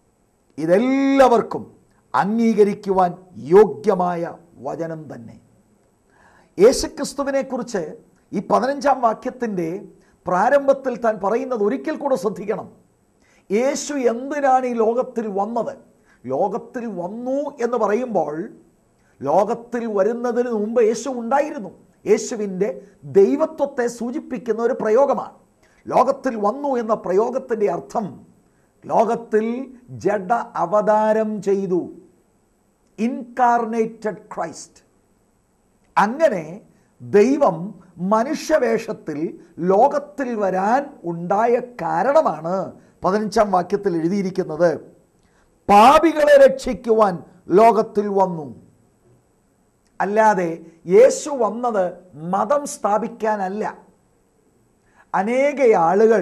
ഇതെല്ലാവർക്കും അംഗീകരിക്കുവാൻ യോഗ്യമായ വചനം തന്നെ യേശുക്രിസ്തുവിനെ കുറിച്ച് ഈ പതിനഞ്ചാം വാക്യത്തിൻ്റെ പ്രാരംഭത്തിൽ താൻ പറയുന്നത് ഒരിക്കൽ കൂടെ ശ്രദ്ധിക്കണം യേശു എന്തിനാണ് ഈ ലോകത്തിൽ വന്നത് ലോകത്തിൽ വന്നു എന്ന് പറയുമ്പോൾ ലോകത്തിൽ വരുന്നതിന് മുമ്പ് യേശു ഉണ്ടായിരുന്നു യേശുവിൻ്റെ ദൈവത്വത്തെ സൂചിപ്പിക്കുന്ന ഒരു പ്രയോഗമാണ് ലോകത്തിൽ വന്നു എന്ന പ്രയോഗത്തിൻ്റെ അർത്ഥം ലോകത്തിൽ ജഡ അവതാരം ചെയ്തു ഇൻകാർണേറ്റഡ് ക്രൈസ്റ്റ് അങ്ങനെ ദൈവം മനുഷ്യവേഷത്തിൽ ലോകത്തിൽ വരാൻ ഉണ്ടായ കാരണമാണ് പതിനഞ്ചാം വാക്യത്തിൽ എഴുതിയിരിക്കുന്നത് പാപികളെ രക്ഷിക്കുവാൻ ലോകത്തിൽ വന്നു അല്ലാതെ യേശു വന്നത് മതം സ്ഥാപിക്കാനല്ല അനേക ആളുകൾ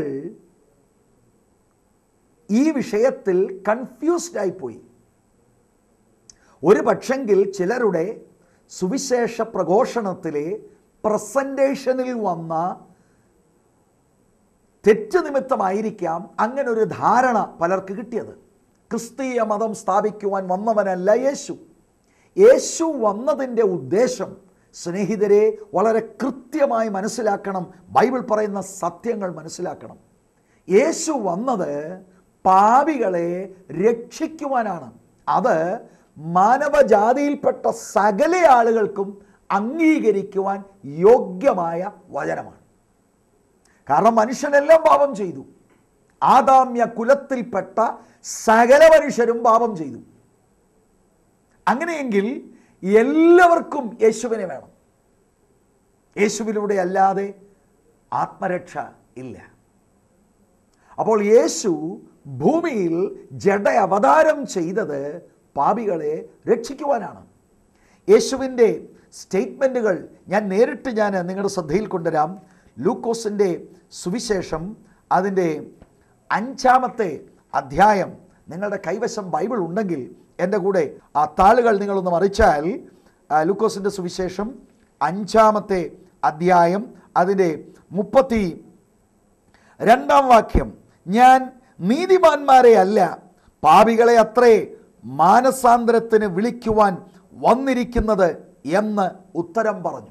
ഈ വിഷയത്തിൽ കൺഫ്യൂസ്ഡ് ആയിപ്പോയി ഒരു പക്ഷെങ്കിൽ ചിലരുടെ സുവിശേഷ പ്രഘോഷണത്തിലെ പ്രസൻറ്റേഷനിൽ വന്ന തെറ്റ് നിമിത്തമായിരിക്കാം അങ്ങനെ ഒരു ധാരണ പലർക്ക് കിട്ടിയത് ക്രിസ്തീയ മതം സ്ഥാപിക്കുവാൻ വന്നവനല്ല യേശു യേശു വന്നതിൻ്റെ ഉദ്ദേശം സ്നേഹിതരെ വളരെ കൃത്യമായി മനസ്സിലാക്കണം ബൈബിൾ പറയുന്ന സത്യങ്ങൾ മനസ്സിലാക്കണം യേശു വന്നത് പാപികളെ രക്ഷിക്കുവാനാണ് അത് മാനവജാതിയിൽപ്പെട്ട സകല ആളുകൾക്കും അംഗീകരിക്കുവാൻ യോഗ്യമായ വചനമാണ് കാരണം മനുഷ്യനെല്ലാം പാപം ചെയ്തു ആദാമ്യ കുലത്തിൽപ്പെട്ട സകല മനുഷ്യരും പാപം ചെയ്തു അങ്ങനെയെങ്കിൽ എല്ലാവർക്കും യേശുവിനെ വേണം യേശുവിലൂടെ അല്ലാതെ ആത്മരക്ഷ ഇല്ല അപ്പോൾ യേശു ഭൂമിയിൽ ജഡ അവതാരം ചെയ്തത് പാപികളെ രക്ഷിക്കുവാനാണ് യേശുവിൻ്റെ സ്റ്റേറ്റ്മെൻറ്റുകൾ ഞാൻ നേരിട്ട് ഞാൻ നിങ്ങളുടെ ശ്രദ്ധയിൽ കൊണ്ടുവരാം ലൂക്കോസിൻ്റെ സുവിശേഷം അതിൻ്റെ അഞ്ചാമത്തെ അധ്യായം നിങ്ങളുടെ കൈവശം ബൈബിൾ ഉണ്ടെങ്കിൽ എൻ്റെ കൂടെ ആ താളുകൾ നിങ്ങളൊന്ന് മറിച്ചാൽ ആ, ലൂക്കോസിൻ്റെ സുവിശേഷം അഞ്ചാമത്തെ അധ്യായം അതിൻ്റെ മുപ്പത്തി രണ്ടാം വാക്യം ഞാൻ നീതിമാന്മാരെ അല്ല പാപികളെ അത്രേ മാനസാന്തരത്തിന് വിളിക്കുവാൻ വന്നിരിക്കുന്നത് എന്ന് ഉത്തരം പറഞ്ഞു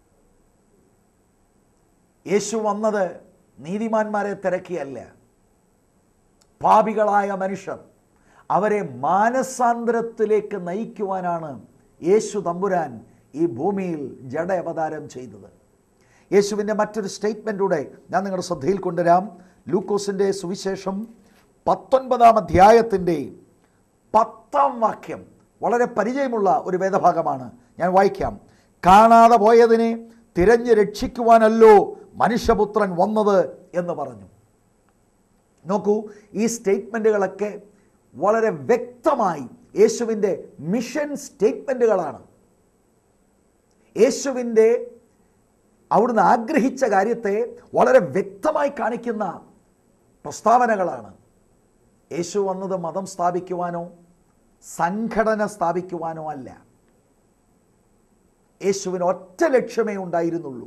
യേശു വന്നത് നീതിമാന്മാരെ തിരക്കിയല്ല പാപികളായ മനുഷ്യർ അവരെ മാനസാന്തരത്തിലേക്ക് നയിക്കുവാനാണ് യേശു തമ്പുരാൻ ഈ ഭൂമിയിൽ ജഡ അവതാരം ചെയ്തത് യേശുവിൻ്റെ മറ്റൊരു സ്റ്റേറ്റ്മെൻറ്റൂടെ ഞാൻ നിങ്ങളുടെ ശ്രദ്ധയിൽ കൊണ്ടുവരാം ലൂക്കോസിൻ്റെ സുവിശേഷം പത്തൊൻപതാം അധ്യായത്തിൻ്റെ പത്താം വാക്യം വളരെ പരിചയമുള്ള ഒരു വേദഭാഗമാണ് ഞാൻ വായിക്കാം കാണാതെ പോയതിനെ തിരഞ്ഞ് രക്ഷിക്കുവാനല്ലോ മനുഷ്യപുത്രൻ വന്നത് എന്ന് പറഞ്ഞു നോക്കൂ ഈ സ്റ്റേറ്റ്മെൻറ്റുകളൊക്കെ വളരെ വ്യക്തമായി യേശുവിൻ്റെ മിഷൻ സ്റ്റേറ്റ്മെൻറ്റുകളാണ് യേശുവിൻ്റെ അവിടുന്ന് ആഗ്രഹിച്ച കാര്യത്തെ വളരെ വ്യക്തമായി കാണിക്കുന്ന പ്രസ്താവനകളാണ് യേശു വന്നത് മതം സ്ഥാപിക്കുവാനോ സംഘടന സ്ഥാപിക്കുവാനോ അല്ല യേശുവിന് ഒറ്റ ലക്ഷ്യമേ ഉണ്ടായിരുന്നുള്ളൂ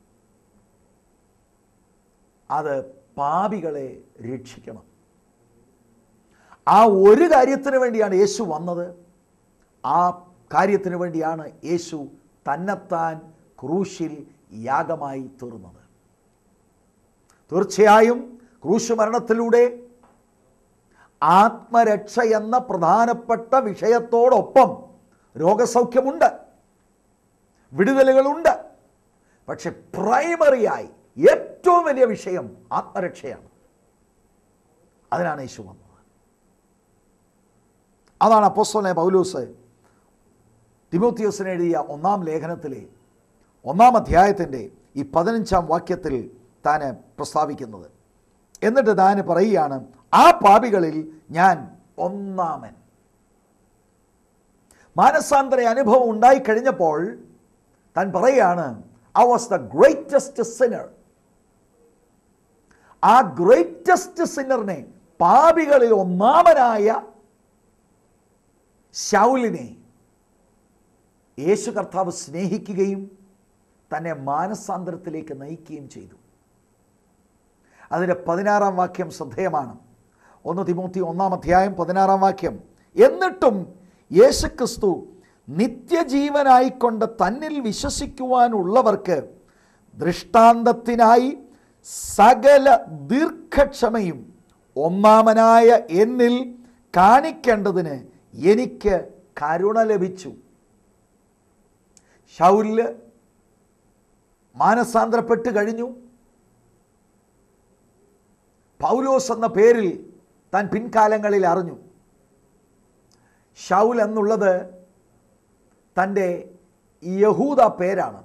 അത് പാപികളെ രക്ഷിക്കണം ആ ഒരു കാര്യത്തിന് വേണ്ടിയാണ് യേശു വന്നത് ആ കാര്യത്തിന് വേണ്ടിയാണ് യേശു തന്നെത്താൻ ക്രൂശിൽ യാഗമായി തീർന്നത് തീർച്ചയായും ക്രൂശ് മരണത്തിലൂടെ ആത്മരക്ഷ എന്ന പ്രധാനപ്പെട്ട വിഷയത്തോടൊപ്പം രോഗസൗഖ്യമുണ്ട് വിടുതലുകളുണ്ട് പക്ഷെ പ്രൈമറിയായി ഏറ്റവും വലിയ വിഷയം ആത്മരക്ഷയാണ് അതിനാണ് യേശു വന്നത് അതാണ് അപ്പോസ്തലനായ പൗലൂസ് തിമോത്തിയോസിന് എഴുതിയ ഒന്നാം ലേഖനത്തിലെ ഒന്നാം അധ്യായത്തിൻ്റെ ഈ പതിനഞ്ചാം വാക്യത്തിൽ താൻ പ്രസ്താവിക്കുന്നത് എന്നിട്ട് താൻ പറയുകയാണ് ആ പാപികളിൽ ഞാൻ ഒന്നാമൻ മാനസാന്തര അനുഭവം ഉണ്ടായിക്കഴിഞ്ഞപ്പോൾ താൻ പറയുകയാണ് I was the greatest sinner ആ ഗ്രേറ്റസ്റ്റ് സിന്നറിനെ പാപികളിൽ ഒന്നാമനായ ശൗലിനെ യേശു കർത്താവ് സ്നേഹിക്കുകയും തന്നെ മാനസാന്തരത്തിലേക്ക് നയിക്കുകയും ചെയ്തു അതിൻ്റെ പതിനാറാം വാക്യം ശ്രദ്ധേയമാണ് ഒന്ന് തിമോത്തി ഒന്നാം അധ്യായം പതിനാറാം വാക്യം എന്നിട്ടും യേശുക്രിസ്തു നിത്യജീവനായിക്കൊണ്ട് തന്നിൽ വിശ്വസിക്കുവാനുള്ളവർക്ക് ദൃഷ്ടാന്തത്തിനായി സകല ദീർഘക്ഷമയും ഒന്നാമനായ എന്നിൽ കാണിക്കേണ്ടതിന് എനിക്ക് കരുണ ലഭിച്ചു ഷൗല് മാനസാന്തരപ്പെട്ട് കഴിഞ്ഞു പൗലോസ് എന്ന പേരിൽ താൻ പിൻകാലങ്ങളിൽ അറിഞ്ഞു ഷൗൽ എന്നുള്ളത് തൻ്റെ യഹൂദ പേരാണ്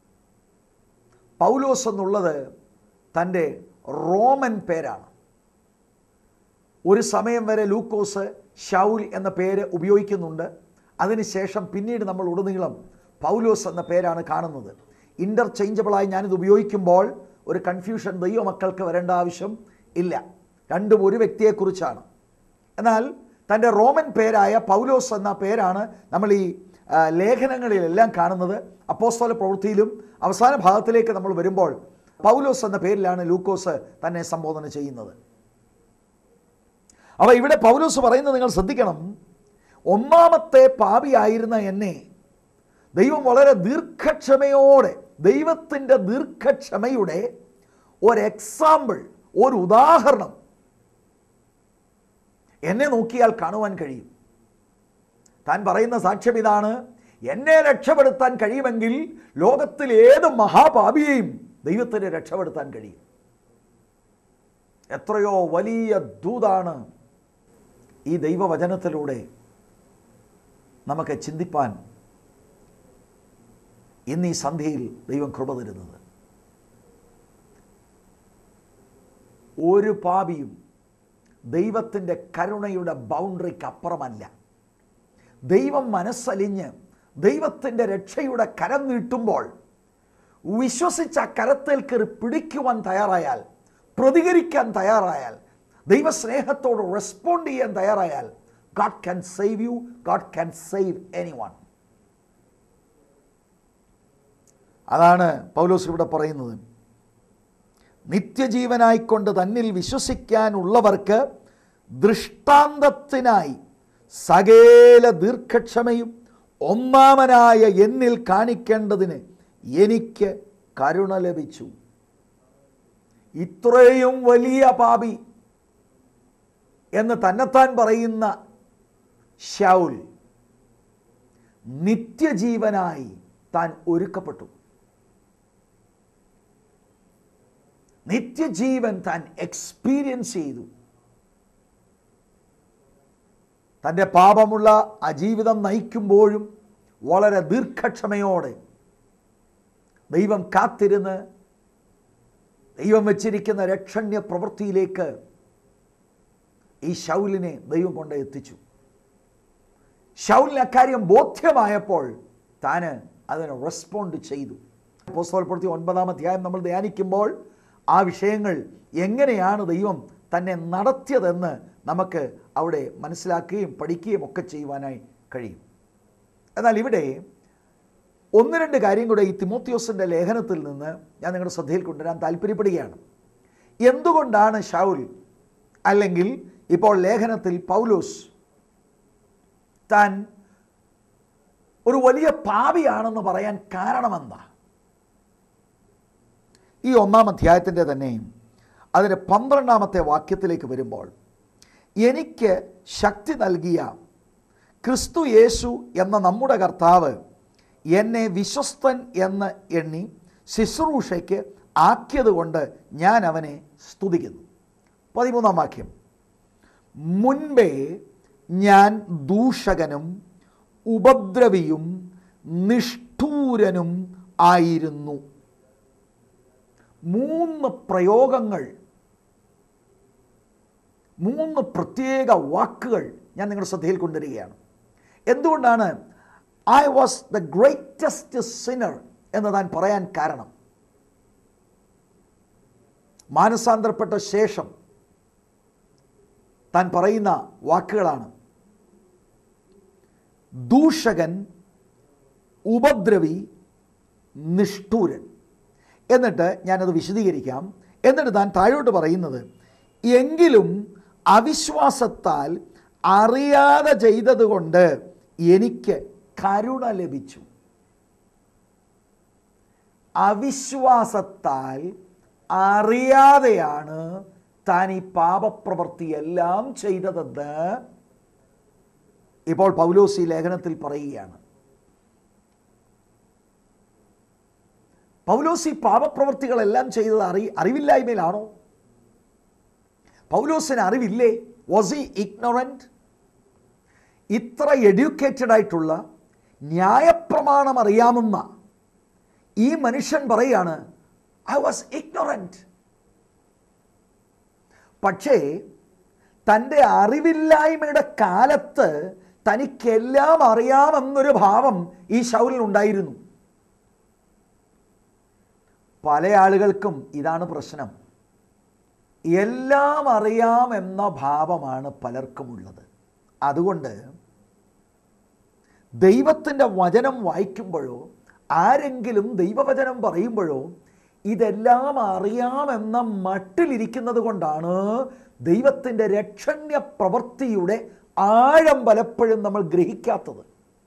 പൗലോസ് എന്നുള്ളത് തൻ്റെ റോമൻ പേരാണ് ഒരു സമയം വരെ ലൂക്കോസ് ഷൗൽ എന്ന പേര് ഉപയോഗിക്കുന്നുണ്ട് അതിനുശേഷം പിന്നീട് നമ്മൾ ഉടനീളം പൗലോസ് എന്ന പേരാണ് കാണുന്നത് ഇൻ്റർചേഞ്ചബിളായി ഞാനിത് ഉപയോഗിക്കുമ്പോൾ ഒരു കൺഫ്യൂഷൻ ദൈവമക്കൾക്ക് വരേണ്ട ആവശ്യം ഇല്ല രണ്ടും ഒരു വ്യക്തിയെക്കുറിച്ചാണ് എന്നാൽ തൻ്റെ റോമൻ പേരായ പൗലോസ് എന്ന പേരാണ് നമ്മൾ ഈ ആ, ലേഖനങ്ങളിലെല്ലാം കാണുന്നത് അപ്പോസ്തല പ്രവൃത്തിയിലും അവസാന ഭാഗത്തിലേക്ക് നമ്മൾ വരുമ്പോൾ പൗലോസ് എന്ന പേരിലാണ് ലൂക്കോസ് തന്നെ സംബോധന ചെയ്യുന്നത് അപ്പോൾ ഇവിടെ പൗലോസ് പറയുന്നത് നിങ്ങൾ ശ്രദ്ധിക്കണം ഒന്നാമത്തെ പാപിയായിരുന്ന എന്നെ ദൈവം വളരെ ദീർഘക്ഷമയോടെ ദൈവത്തിൻ്റെ ദീർഘക്ഷമയുടെ ഒരു എക്സാമ്പിൾ ഒരു ഉദാഹരണം എന്നെ നോക്കിയാൽ കാണുവാൻ കഴിയും താൻ പറയുന്ന സാക്ഷ്യം ഇതാണ് എന്നെ രക്ഷപ്പെടുത്താൻ കഴിയുമെങ്കിൽ ലോകത്തിൽ ഏത് മഹാപാപിയെയും ദൈവത്തിന് രക്ഷപ്പെടുത്താൻ കഴിയും എത്രയോ വലിയ ദൂതാണ് ഈ ദൈവവചനത്തിലൂടെ നമുക്ക് ചിന്തിപ്പാൻ ഇന്ന് ഈ സന്ധ്യയിൽ ദൈവം കൃപ തരുന്നത് ഒരു പാപിയും ദൈവത്തിൻ്റെ കരുണയുടെ ബൗണ്ടറിക്ക് അപ്പുറമല്ല ദൈവം മനസ്സലിഞ്ഞ് ദൈവത്തിൻ്റെ രക്ഷയുടെ കരം നീട്ടുമ്പോൾ വിശ്വസിച്ച ആ കരത്തിൽ കയറി പിടിക്കുവാൻ തയ്യാറായാൽ പ്രതികരിക്കാൻ തയ്യാറായാൽ ദൈവസ്നേഹത്തോട് റെസ്പോണ്ട് ചെയ്യാൻ തയ്യാറായാൽ God can save you God can save anyone അതാണ് പൗലോസ് ഇവിടെ പറയുന്നത് നിത്യജീവനായിക്കൊണ്ട് തന്നിൽ വിശ്വസിക്കാനുള്ളവർക്ക് ദൃഷ്ടാന്തത്തിനായി സകേല ദീർഘക്ഷമയും ഒന്നാമനായ എന്നിൽ കാണിക്കേണ്ടതിന് എനിക്ക് കരുണ ലഭിച്ചു ഇത്രയും വലിയ പാപി എന്ന് തന്നെത്താൻ പറയുന്ന ഷൗൽ നിത്യജീവനായി താൻ ഒരുക്കപ്പെട്ടു നിത്യജീവൻ താൻ എക്സ്പീരിയൻസ് ചെയ്തു തൻ്റെ പാപമുള്ള ആ ജീവിതം നയിക്കുമ്പോഴും വളരെ ദീർഘക്ഷമയോടെ ദൈവം കാത്തിരുന്ന് ദൈവം വച്ചിരിക്കുന്ന രക്ഷണ്യ പ്രവൃത്തിയിലേക്ക് ഈ ഷൗലിനെ ദൈവം കൊണ്ട് എത്തിച്ചു ഷൗലിന് അക്കാര്യം ബോധ്യമായപ്പോൾ താന് അതിന് റെസ്പോണ്ട് ചെയ്തു പുസ്തകപ്പെടുത്തി ഒൻപതാം അധ്യായം നമ്മൾ ധ്യാനിക്കുമ്പോൾ ആ വിഷയങ്ങൾ എങ്ങനെയാണ് ദൈവം തന്നെ നടത്തിയതെന്ന് നമുക്ക് അവിടെ മനസ്സിലാക്കുകയും പഠിക്കുകയും ഒക്കെ ചെയ്യുവാനായി കഴിയും എന്നാൽ ഇവിടെ ഒന്ന് രണ്ട് കാര്യം കൂടെ ഈ തിമോത്യോസിൻ്റെ ലേഖനത്തിൽ നിന്ന് ഞാൻ നിങ്ങളുടെ ശ്രദ്ധയിൽ കൊണ്ടുവരാൻ താല്പര്യപ്പെടുകയാണ് എന്തുകൊണ്ടാണ് ഷൗൽ അല്ലെങ്കിൽ ഇപ്പോൾ ലേഖനത്തിൽ പൗലോസ് താൻ ഒരു വലിയ പാപിയാണെന്ന് പറയാൻ കാരണമെന്താ ഈ ഒന്നാം അധ്യായത്തിൻ്റെ തന്നെയും അതിൻ്റെ പന്ത്രണ്ടാമത്തെ വാക്യത്തിലേക്ക് വരുമ്പോൾ എനിക്ക് ശക്തി നൽകിയ ക്രിസ്തു യേശു എന്ന നമ്മുടെ കർത്താവ് എന്നെ വിശ്വസ്തൻ എന്ന് എണ്ണി ശുശ്രൂഷയ്ക്ക് ആക്കിയതുകൊണ്ട് ഞാൻ അവനെ സ്തുതിക്കുന്നു പതിമൂന്നാം വാക്യം മുൻപേ ഞാൻ ദൂഷകനും ഉപദ്രവിയും നിഷ്ഠൂരനും ആയിരുന്നു മൂന്ന് പ്രയോഗങ്ങൾ മൂന്ന് പ്രത്യേക വാക്കുകൾ ഞാൻ നിങ്ങളുടെ ശ്രദ്ധയിൽ കൊണ്ടുവരികയാണ് എന്തുകൊണ്ടാണ് I was the greatest sinner എന്ന് താൻ പറയാൻ കാരണം മാനസാന്തരപ്പെട്ട ശേഷം താൻ പറയുന്ന വാക്കുകളാണ് ദൂഷകൻ ഉപദ്രവി നിഷ്ഠൂരൻ എന്നിട്ട് ഞാനത് വിശദീകരിക്കാം എന്നിട്ട് താൻ താഴോട്ട് പറയുന്നത് എങ്കിലും അവിശ്വാസത്താൽ അറിയാതെ ചെയ്തതുകൊണ്ട് എനിക്ക് കരുണ ലഭിച്ചു അവിശ്വാസത്താൽ അറിയാതെയാണ് താൻ ഈ പാപപ്രവൃത്തിയെല്ലാം ചെയ്തതെന്ന് ഇപ്പോൾ പൗലോസ് ഈ ലേഖനത്തിൽ പറയുകയാണ് പൗലോസ് ഈ പാപപ്രവൃത്തികളെല്ലാം ചെയ്തത് അറി അറിവില്ലായ്മയിലാണോ പൗലോസിന് അറിവില്ലേ വാസ് ഈ ഇഗ്നോറൻറ്റ് ഇത്ര എഡ്യൂക്കേറ്റഡ് ആയിട്ടുള്ള ന്യായപ്രമാണം അറിയാമെന്ന ഈ മനുഷ്യൻ പറയാണ് ഐ വാസ് ഇഗ്നോറൻറ്റ് പക്ഷേ തൻ്റെ അറിവില്ലായ്മയുടെ കാലത്ത് തനിക്കെല്ലാം അറിയാമെന്നൊരു ഭാവം ഈ ശൗലിനുണ്ടായിരുന്നു പല ആളുകൾക്കും ഇതാണ് പ്രശ്നം എല്ലാം അറിയാമെന്ന ഭാവമാണ് പലർക്കുമുള്ളത് അതുകൊണ്ട് ദൈവത്തിൻ്റെ വചനം വായിക്കുമ്പോഴോ ആരെങ്കിലും ദൈവവചനം പറയുമ്പോഴോ ഇതെല്ലാം അറിയാമെന്ന മട്ടിലിരിക്കുന്നത് കൊണ്ടാണ് ദൈവത്തിൻ്റെ രക്ഷണ്യ പ്രവൃത്തിയുടെ ആഴം പലപ്പോഴും നമ്മൾ ഗ്രഹിക്കാത്തത്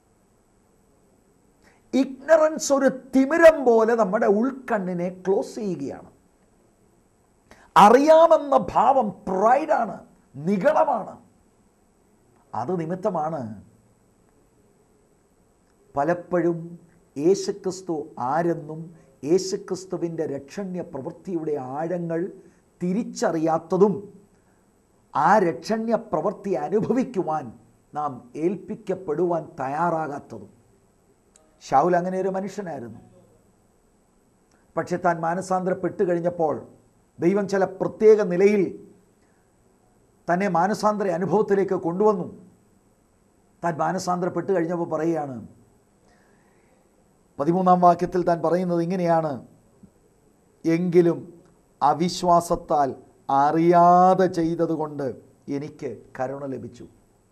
ഇഗ്നറൻസ് ഒരു തിമിരം പോലെ നമ്മുടെ ഉൾക്കണ്ണിനെ ക്ലോസ് ചെയ്യുകയാണ് അറിയാമെന്ന ഭാവം പ്രൈഡാണ് നികളമാണ് അത് നിമിത്തമാണ് പലപ്പോഴും യേശുക്രിസ്തു ആരെന്നും യേശുക്രിസ്തുവിൻ്റെ രക്ഷണ്യ പ്രവൃത്തിയുടെ ആഴങ്ങൾ തിരിച്ചറിയാത്തതും ആ രക്ഷണ്യ പ്രവൃത്തി അനുഭവിക്കുവാൻ നാം ഏൽപ്പിക്കപ്പെടുവാൻ തയ്യാറാകാത്തതും ഷൗൽ അങ്ങനെ ഒരു മനുഷ്യനായിരുന്നു പക്ഷെ താൻ മാനസാന്തരപ്പെട്ട് കഴിഞ്ഞപ്പോൾ ദൈവം ചില പ്രത്യേക നിലയിൽ തന്നെ മാനസാന്തര അനുഭവത്തിലേക്ക് കൊണ്ടുവന്നു താൻ മാനസാന്തരപ്പെട്ട് കഴിഞ്ഞപ്പോൾ പറയുകയാണ് പതിമൂന്നാം വാക്യത്തിൽ താൻ പറയുന്നത് ഇങ്ങനെയാണ് എങ്കിലും അവിശ്വാസത്താൽ അറിയാതെ ചെയ്തതുകൊണ്ട് എനിക്ക് കരുണ ലഭിച്ചു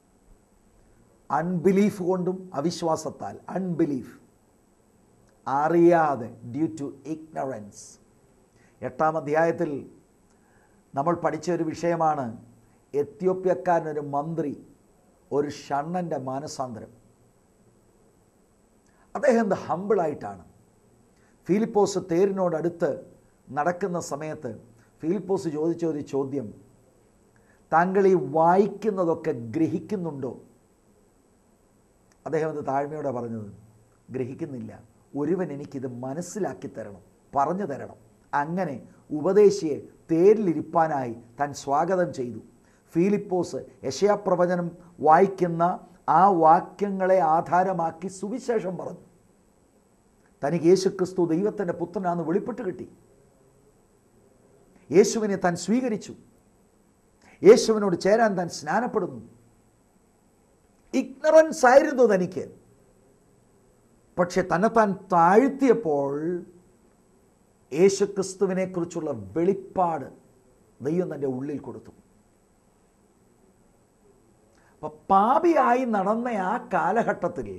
അൺബിലീഫ് കൊണ്ടും അവിശ്വാസത്താൽ അൺബിലീഫ് അറിയാതെ ഡ്യൂ ടു ഇഗ്നറൻസ് എട്ടാം അധ്യായത്തിൽ നമ്മൾ പഠിച്ച ഒരു വിഷയമാണ് എത്യോപ്യക്കാരനൊരു മന്ത്രി ഒരു ഷണ്ണൻ്റെ മാനസാന്തരം അദ്ദേഹം എന്ത് ഹമ്പിളായിട്ടാണ് ഫിലിപ്പോസ് തേരിനോടടുത്ത് നടക്കുന്ന സമയത്ത് ഫിലിപ്പോസ് ചോദിച്ച ഒരു ചോദ്യം താങ്കൾ ഈ വായിക്കുന്നതൊക്കെ ഗ്രഹിക്കുന്നുണ്ടോ അദ്ദേഹം അത് താഴ്മയോടെ പറഞ്ഞത് ഗ്രഹിക്കുന്നില്ല ഒരുവൻ എനിക്കിത് മനസ്സിലാക്കി തരണം പറഞ്ഞു തരണം അങ്ങനെ ഉപദേശിയെ തേരിലിരിപ്പാനായി താൻ സ്വാഗതം ചെയ്തു ഫീലിപ്പോസ് യശയാപ്രവചനം വായിക്കുന്ന ആ വാക്യങ്ങളെ ആധാരമാക്കി സുവിശേഷം പറഞ്ഞു തനിക്ക് യേശുക്രിസ്തു ദൈവത്തിൻ്റെ പുത്രനാണെന്ന് വെളിപ്പെട്ട് കിട്ടി യേശുവിനെ താൻ സ്വീകരിച്ചു യേശുവിനോട് ചേരാൻ താൻ സ്നാനപ്പെടുന്നു ഇഗ്നറൻസ് ആയിരുന്നു തനിക്ക് പക്ഷെ തന്നെ താൻ താഴ്ത്തിയപ്പോൾ യേശുക്രിസ്തുവിനെ കുറിച്ചുള്ള വെളിപ്പാട് ദൈവം തൻ്റെ ഉള്ളിൽ കൊടുത്തു അപ്പൊ പാപിയായി നടന്ന ആ കാലഘട്ടത്തിൽ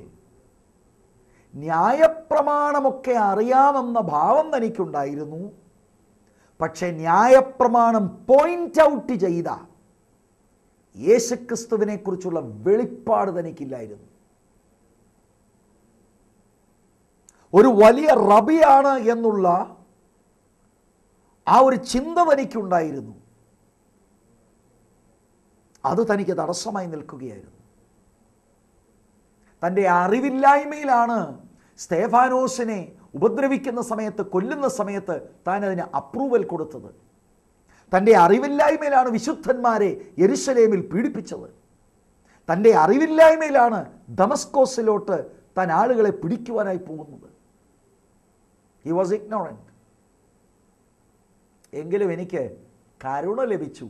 ന്യായപ്രമാണമൊക്കെ അറിയാമെന്ന ഭാവം തനിക്കുണ്ടായിരുന്നു പക്ഷെ ന്യായപ്രമാണം പോയിന്റ് ഔട്ട് ചെയ്ത യേശുക്രിസ്തുവിനെ കുറിച്ചുള്ള വെളിപ്പാട് തനിക്കില്ലായിരുന്നു ഒരു വലിയ റബിയാണ് എന്നുള്ള ആ ഒരു ചിന്ത തനിക്കുണ്ടായിരുന്നു അത് തനിക്ക് തടസ്സമായി നിൽക്കുകയായിരുന്നു തൻ്റെ അറിവില്ലായ്മയിലാണ് സ്തേഫാനോസിനെ ഉപദ്രവിക്കുന്ന സമയത്ത് കൊല്ലുന്ന സമയത്ത് താൻ അതിന് അപ്രൂവൽ കൊടുത്തത് തൻ്റെ അറിവില്ലായ്മയിലാണ് വിശുദ്ധന്മാരെ യെരുശലേമിൽ പീഡിപ്പിച്ചത് തൻ്റെ അറിവില്ലായ്മയിലാണ് ദമസ്കോസിലോട്ട് താൻ ആളുകളെ പിടിക്കുവാനായി പോകുന്നത് ഹി വാസ് ഇഗ്നോറൻറ്റ് എങ്കിലും എനിക്ക് കരുണ ലഭിച്ചു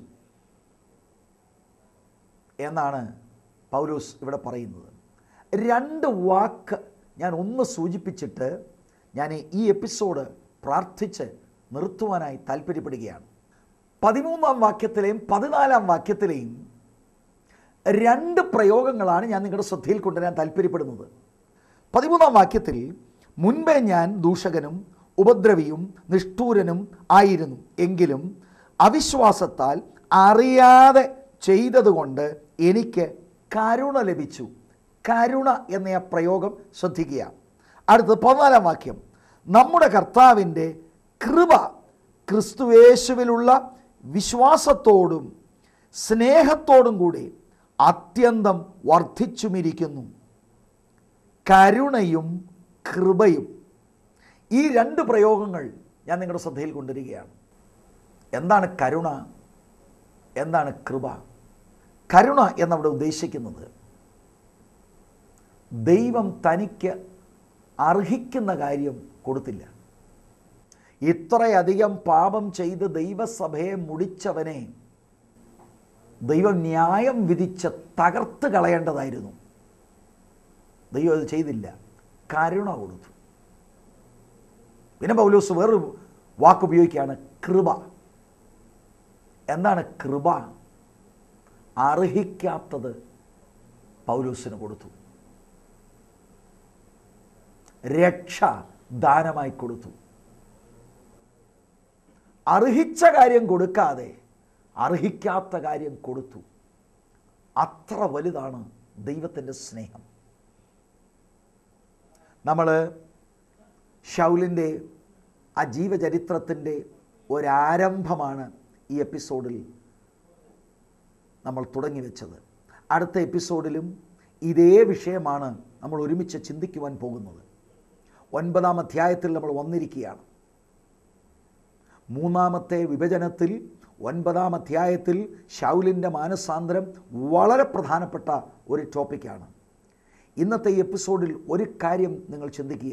എന്നാണ് പൗലോസ് ഇവിടെ പറയുന്നത് രണ്ട് വാക്ക് ഞാൻ ഒന്ന് സൂചിപ്പിച്ചിട്ട് ഞാൻ ഈ എപ്പിസോഡ് പ്രാർത്ഥിച്ച് നിർത്തുവാനായി താല്പര്യപ്പെടുകയാണ് പതിമൂന്നാം വാക്യത്തിലെയും പതിനാലാം വാക്യത്തിലെയും രണ്ട് പ്രയോഗങ്ങളാണ് ഞാൻ നിങ്ങളുടെ ശ്രദ്ധയിൽ കൊണ്ടുവരാൻ താല്പര്യപ്പെടുന്നത് പതിമൂന്നാം വാക്യത്തിൽ മുൻപേ ഞാൻ ദൂഷകനും ഉപദ്രവിയും നിഷ്ഠൂരനും ആയിരുന്നു എങ്കിലും അവിശ്വാസത്താൽ അറിയാതെ ചെയ്തതുകൊണ്ട് എനിക്ക് കരുണ ലഭിച്ചു കരുണ എന്ന ആ പ്രയോഗം ശ്രദ്ധിക്കുക അടുത്തത് പതിനാലാം വാക്യം നമ്മുടെ കർത്താവിൻ്റെ കൃപ ക്രിസ്തുവേശുവിലുള്ള വിശ്വാസത്തോടും സ്നേഹത്തോടും കൂടി അത്യന്തം വർദ്ധിച്ചുമിരിക്കുന്നു കരുണയും കൃപയും ഈ രണ്ട് പ്രയോഗങ്ങൾ ഞാൻ നിങ്ങളുടെ ശ്രദ്ധയിൽ കൊണ്ടുവരികയാണ് എന്താണ് കരുണ എന്താണ് കൃപ കരുണ എന്നവിടെ ഉദ്ദേശിക്കുന്നത് ദൈവം തനിക്ക് അർഹിക്കുന്ന കാര്യം കൊടുത്തില്ല ഇത്രയധികം പാപം ചെയ്ത് ദൈവസഭയെ മുടിച്ചവനെ ദൈവം ന്യായം വിധിച്ച് തകർത്ത് കളയേണ്ടതായിരുന്നു ദൈവം അത് ചെയ്തില്ല കരുണ കൊടുത്തു പിന്നെ പൗലോസ് വേറൊരു വാക്ക് ഉപയോഗിക്കുകയാണ് കൃപ എന്താണ് കൃപ അർഹിക്കാത്തത് പൗലോസിന് കൊടുത്തു രക്ഷ ദാനമായി കൊടുത്തു അർഹിച്ച കാര്യം കൊടുക്കാതെ അർഹിക്കാത്ത കാര്യം കൊടുത്തു അത്ര വലുതാണ് ദൈവത്തിൻ്റെ സ്നേഹം നമ്മൾ ഷൗലിൻ്റെ ആ ജീവചരിത്രത്തിൻ്റെ ഒരാരംഭമാണ് ഈ എപ്പിസോഡിൽ നമ്മൾ തുടങ്ങി വെച്ചത് അടുത്ത എപ്പിസോഡിലും ഇതേ വിഷയമാണ് നമ്മൾ ഒരുമിച്ച് ചിന്തിക്കുവാൻ പോകുന്നത് ഒൻപതാം അധ്യായത്തിൽ നമ്മൾ വന്നിരിക്കുകയാണ് മൂന്നാമത്തെ വിഭജനത്തിൽ ഒൻപതാം അധ്യായത്തിൽ ഷൗലിൻ്റെ മാനസാന്തരം വളരെ പ്രധാനപ്പെട്ട ഒരു ടോപ്പിക്കാണ് ഇന്നത്തെ ഈ എപ്പിസോഡിൽ ഒരു കാര്യം നിങ്ങൾ ചിന്തിക്കുക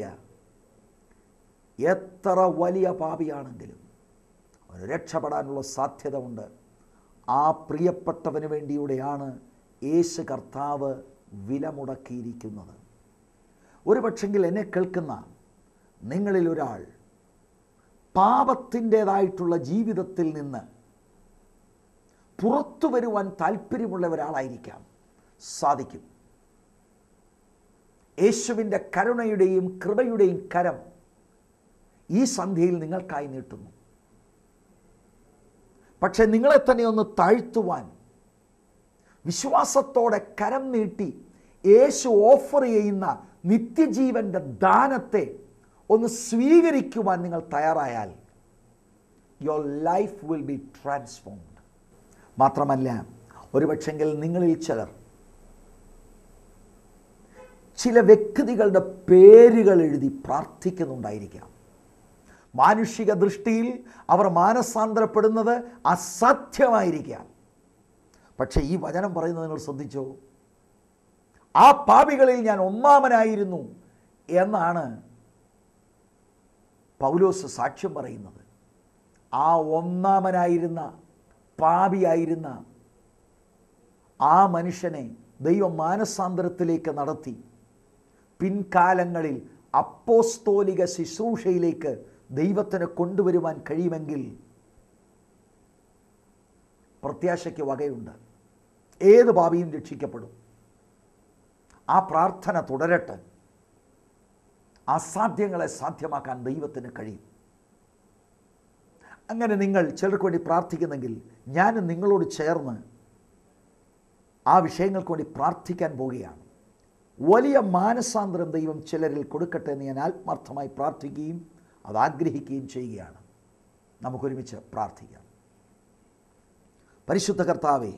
എത്ര വലിയ പാപിയാണെങ്കിലും അവന് രക്ഷപ്പെടാനുള്ള സാധ്യത ഉണ്ട് ആ പ്രിയപ്പെട്ടവന് വേണ്ടിയൂടെയാണ് യേശു കർത്താവ് വില മുടക്കിയിരിക്കുന്നത് ഒരു പക്ഷെങ്കിൽ എന്നെ കേൾക്കുന്ന നിങ്ങളിൽ ഒരാൾ പാപത്തിൻ്റേതായിട്ടുള്ള ജീവിതത്തിൽ നിന്ന് പുറത്തു വരുവാൻ താല്പര്യമുള്ള ഒരാളായിരിക്കാം സാധിക്കും യേശുവിൻ്റെ കരുണയുടെയും കൃപയുടെയും കരം ഈ സന്ധ്യയിൽ നിങ്ങൾക്കായി നീട്ടുന്നു പക്ഷെ നിങ്ങളെ തന്നെ ഒന്ന് താഴ്ത്തുവാൻ വിശ്വാസത്തോടെ കരം നീട്ടി യേശു ഓഫർ ചെയ്യുന്ന നിത്യജീവൻ്റെ ദാനത്തെ ഒന്ന് സ്വീകരിക്കുവാൻ നിങ്ങൾ തയ്യാറായാൽ your life will be transformed മാത്രമല്ല ഒരുപക്ഷെങ്കിൽ നിങ്ങളിൽ ചിലർ ചില വ്യക്തികളുടെ പേരുകൾ എഴുതി പ്രാർത്ഥിക്കുന്നുണ്ടായിരിക്കാം മാനുഷിക ദൃഷ്ടിയിൽ അവർ മാനസാന്തരപ്പെടുന്നത് അസാധ്യമായിരിക്കാം പക്ഷേ ഈ വചനം പറയുന്നത് നിങ്ങൾ ശ്രദ്ധിച്ചോ ആ പാപികളിൽ ഞാൻ ഒന്നാമനായിരുന്നു എന്നാണ് പൗലോസ് സാക്ഷ്യം പറയുന്നത് ആ ഒന്നാമനായിരുന്ന പാപിയായിരുന്ന ആ മനുഷ്യനെ ദൈവം മാനസാന്തരത്തിലേക്ക് നടത്തി പിൻകാലങ്ങളിൽ അപ്പോസ്തോലിക ശുശ്രൂഷയിലേക്ക് ദൈവത്തിന് കൊണ്ടുവരുവാൻ കഴിയുമെങ്കിൽ പ്രത്യാശയ്ക്ക് വകയുണ്ട് ഏത് പാപിയും രക്ഷിക്കപ്പെടും ആ പ്രാർത്ഥന തുടരട്ടെ അസാധ്യങ്ങളെ സാധ്യമാക്കാൻ ദൈവത്തിന് കഴിയും അങ്ങനെ നിങ്ങൾ ചിലർക്ക് വേണ്ടി പ്രാർത്ഥിക്കുന്നെങ്കിൽ ഞാൻ നിങ്ങളോട് ചേർന്ന് ആ വിഷയങ്ങൾക്ക് വേണ്ടി പ്രാർത്ഥിക്കാൻ പോവുകയാണ് വലിയ മാനസാന്തരം ദൈവം ചിലരിൽ കൊടുക്കട്ടെ എന്ന് ഞാൻ ആത്മാർത്ഥമായി പ്രാർത്ഥിക്കുകയും അത് ആഗ്രഹിക്കുകയും ചെയ്യുകയാണ് നമുക്കൊരുമിച്ച് പ്രാർത്ഥിക്കാം പരിശുദ്ധ കർത്താവെ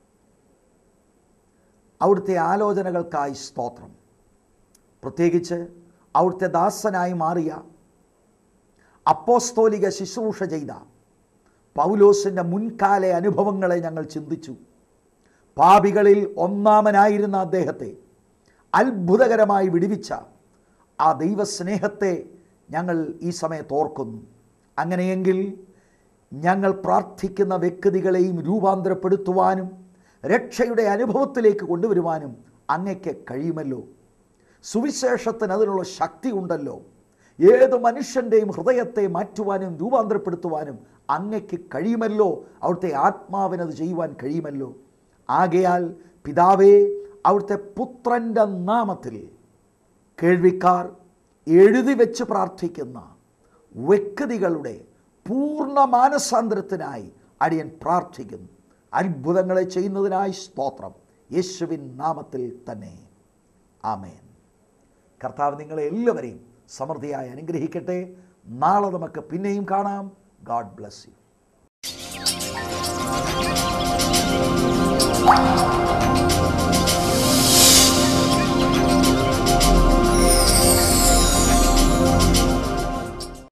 അവിടുത്തെ ആലോചനകൾക്കായി സ്തോത്രം പ്രത്യേകിച്ച് അവിടുത്തെ ദാസനായി മാറിയ അപ്പോസ്തോലിക ശുശ്രൂഷ ചെയ്ത പൗലോസിൻ്റെ മുൻകാല അനുഭവങ്ങളെ ഞങ്ങൾ ചിന്തിച്ചു പാപികളിൽ ഒന്നാമനായിരുന്ന അദ്ദേഹത്തെ അത്ഭുതകരമായി വിടുവിച്ച ആ ദൈവസ്നേഹത്തെ ഞങ്ങൾ ഈ സമയത്ത് ഓർക്കുന്നു അങ്ങനെയെങ്കിൽ ഞങ്ങൾ പ്രാർത്ഥിക്കുന്ന വ്യക്തികളെയും രൂപാന്തരപ്പെടുത്തുവാനും രക്ഷയുടെ അനുഭവത്തിലേക്ക് കൊണ്ടുവരുവാനും അങ്ങയ്ക്ക് കഴിയുമല്ലോ സുവിശേഷത്തിന് അതിനുള്ള ശക്തി ഉണ്ടല്ലോ ഏത് മനുഷ്യൻ്റെയും ഹൃദയത്തെ മാറ്റുവാനും രൂപാന്തരപ്പെടുത്തുവാനും അങ്ങയ്ക്ക് കഴിയുമല്ലോ അവിടുത്തെ ആത്മാവിനത് ചെയ്യുവാൻ കഴിയുമല്ലോ ആകയാൽ പിതാവേ അവിടുത്തെ പുത്രൻ്റെ നാമത്തിൽ കേൾവിക്കാർ എഴുതി വെച്ച് പ്രാർത്ഥിക്കുന്ന വ്യക്തികളുടെ പൂർണ്ണ മാനസാന്തരത്തിനായി അടിയൻ പ്രാർത്ഥിക്കുന്നു അത്ഭുതങ്ങളെ ചെയ്യുന്നതിനായി സ്തോത്രം യേശുവിൻ നാമത്തിൽ തന്നെ ആമേൻ കർത്താവ് നിങ്ങളെ എല്ലാവരെയും സമൃദ്ധിയായി അനുഗ്രഹിക്കട്ടെ നാളെ നമുക്ക് പിന്നെയും കാണാം ഗാഡ് ബ്ലസ് യു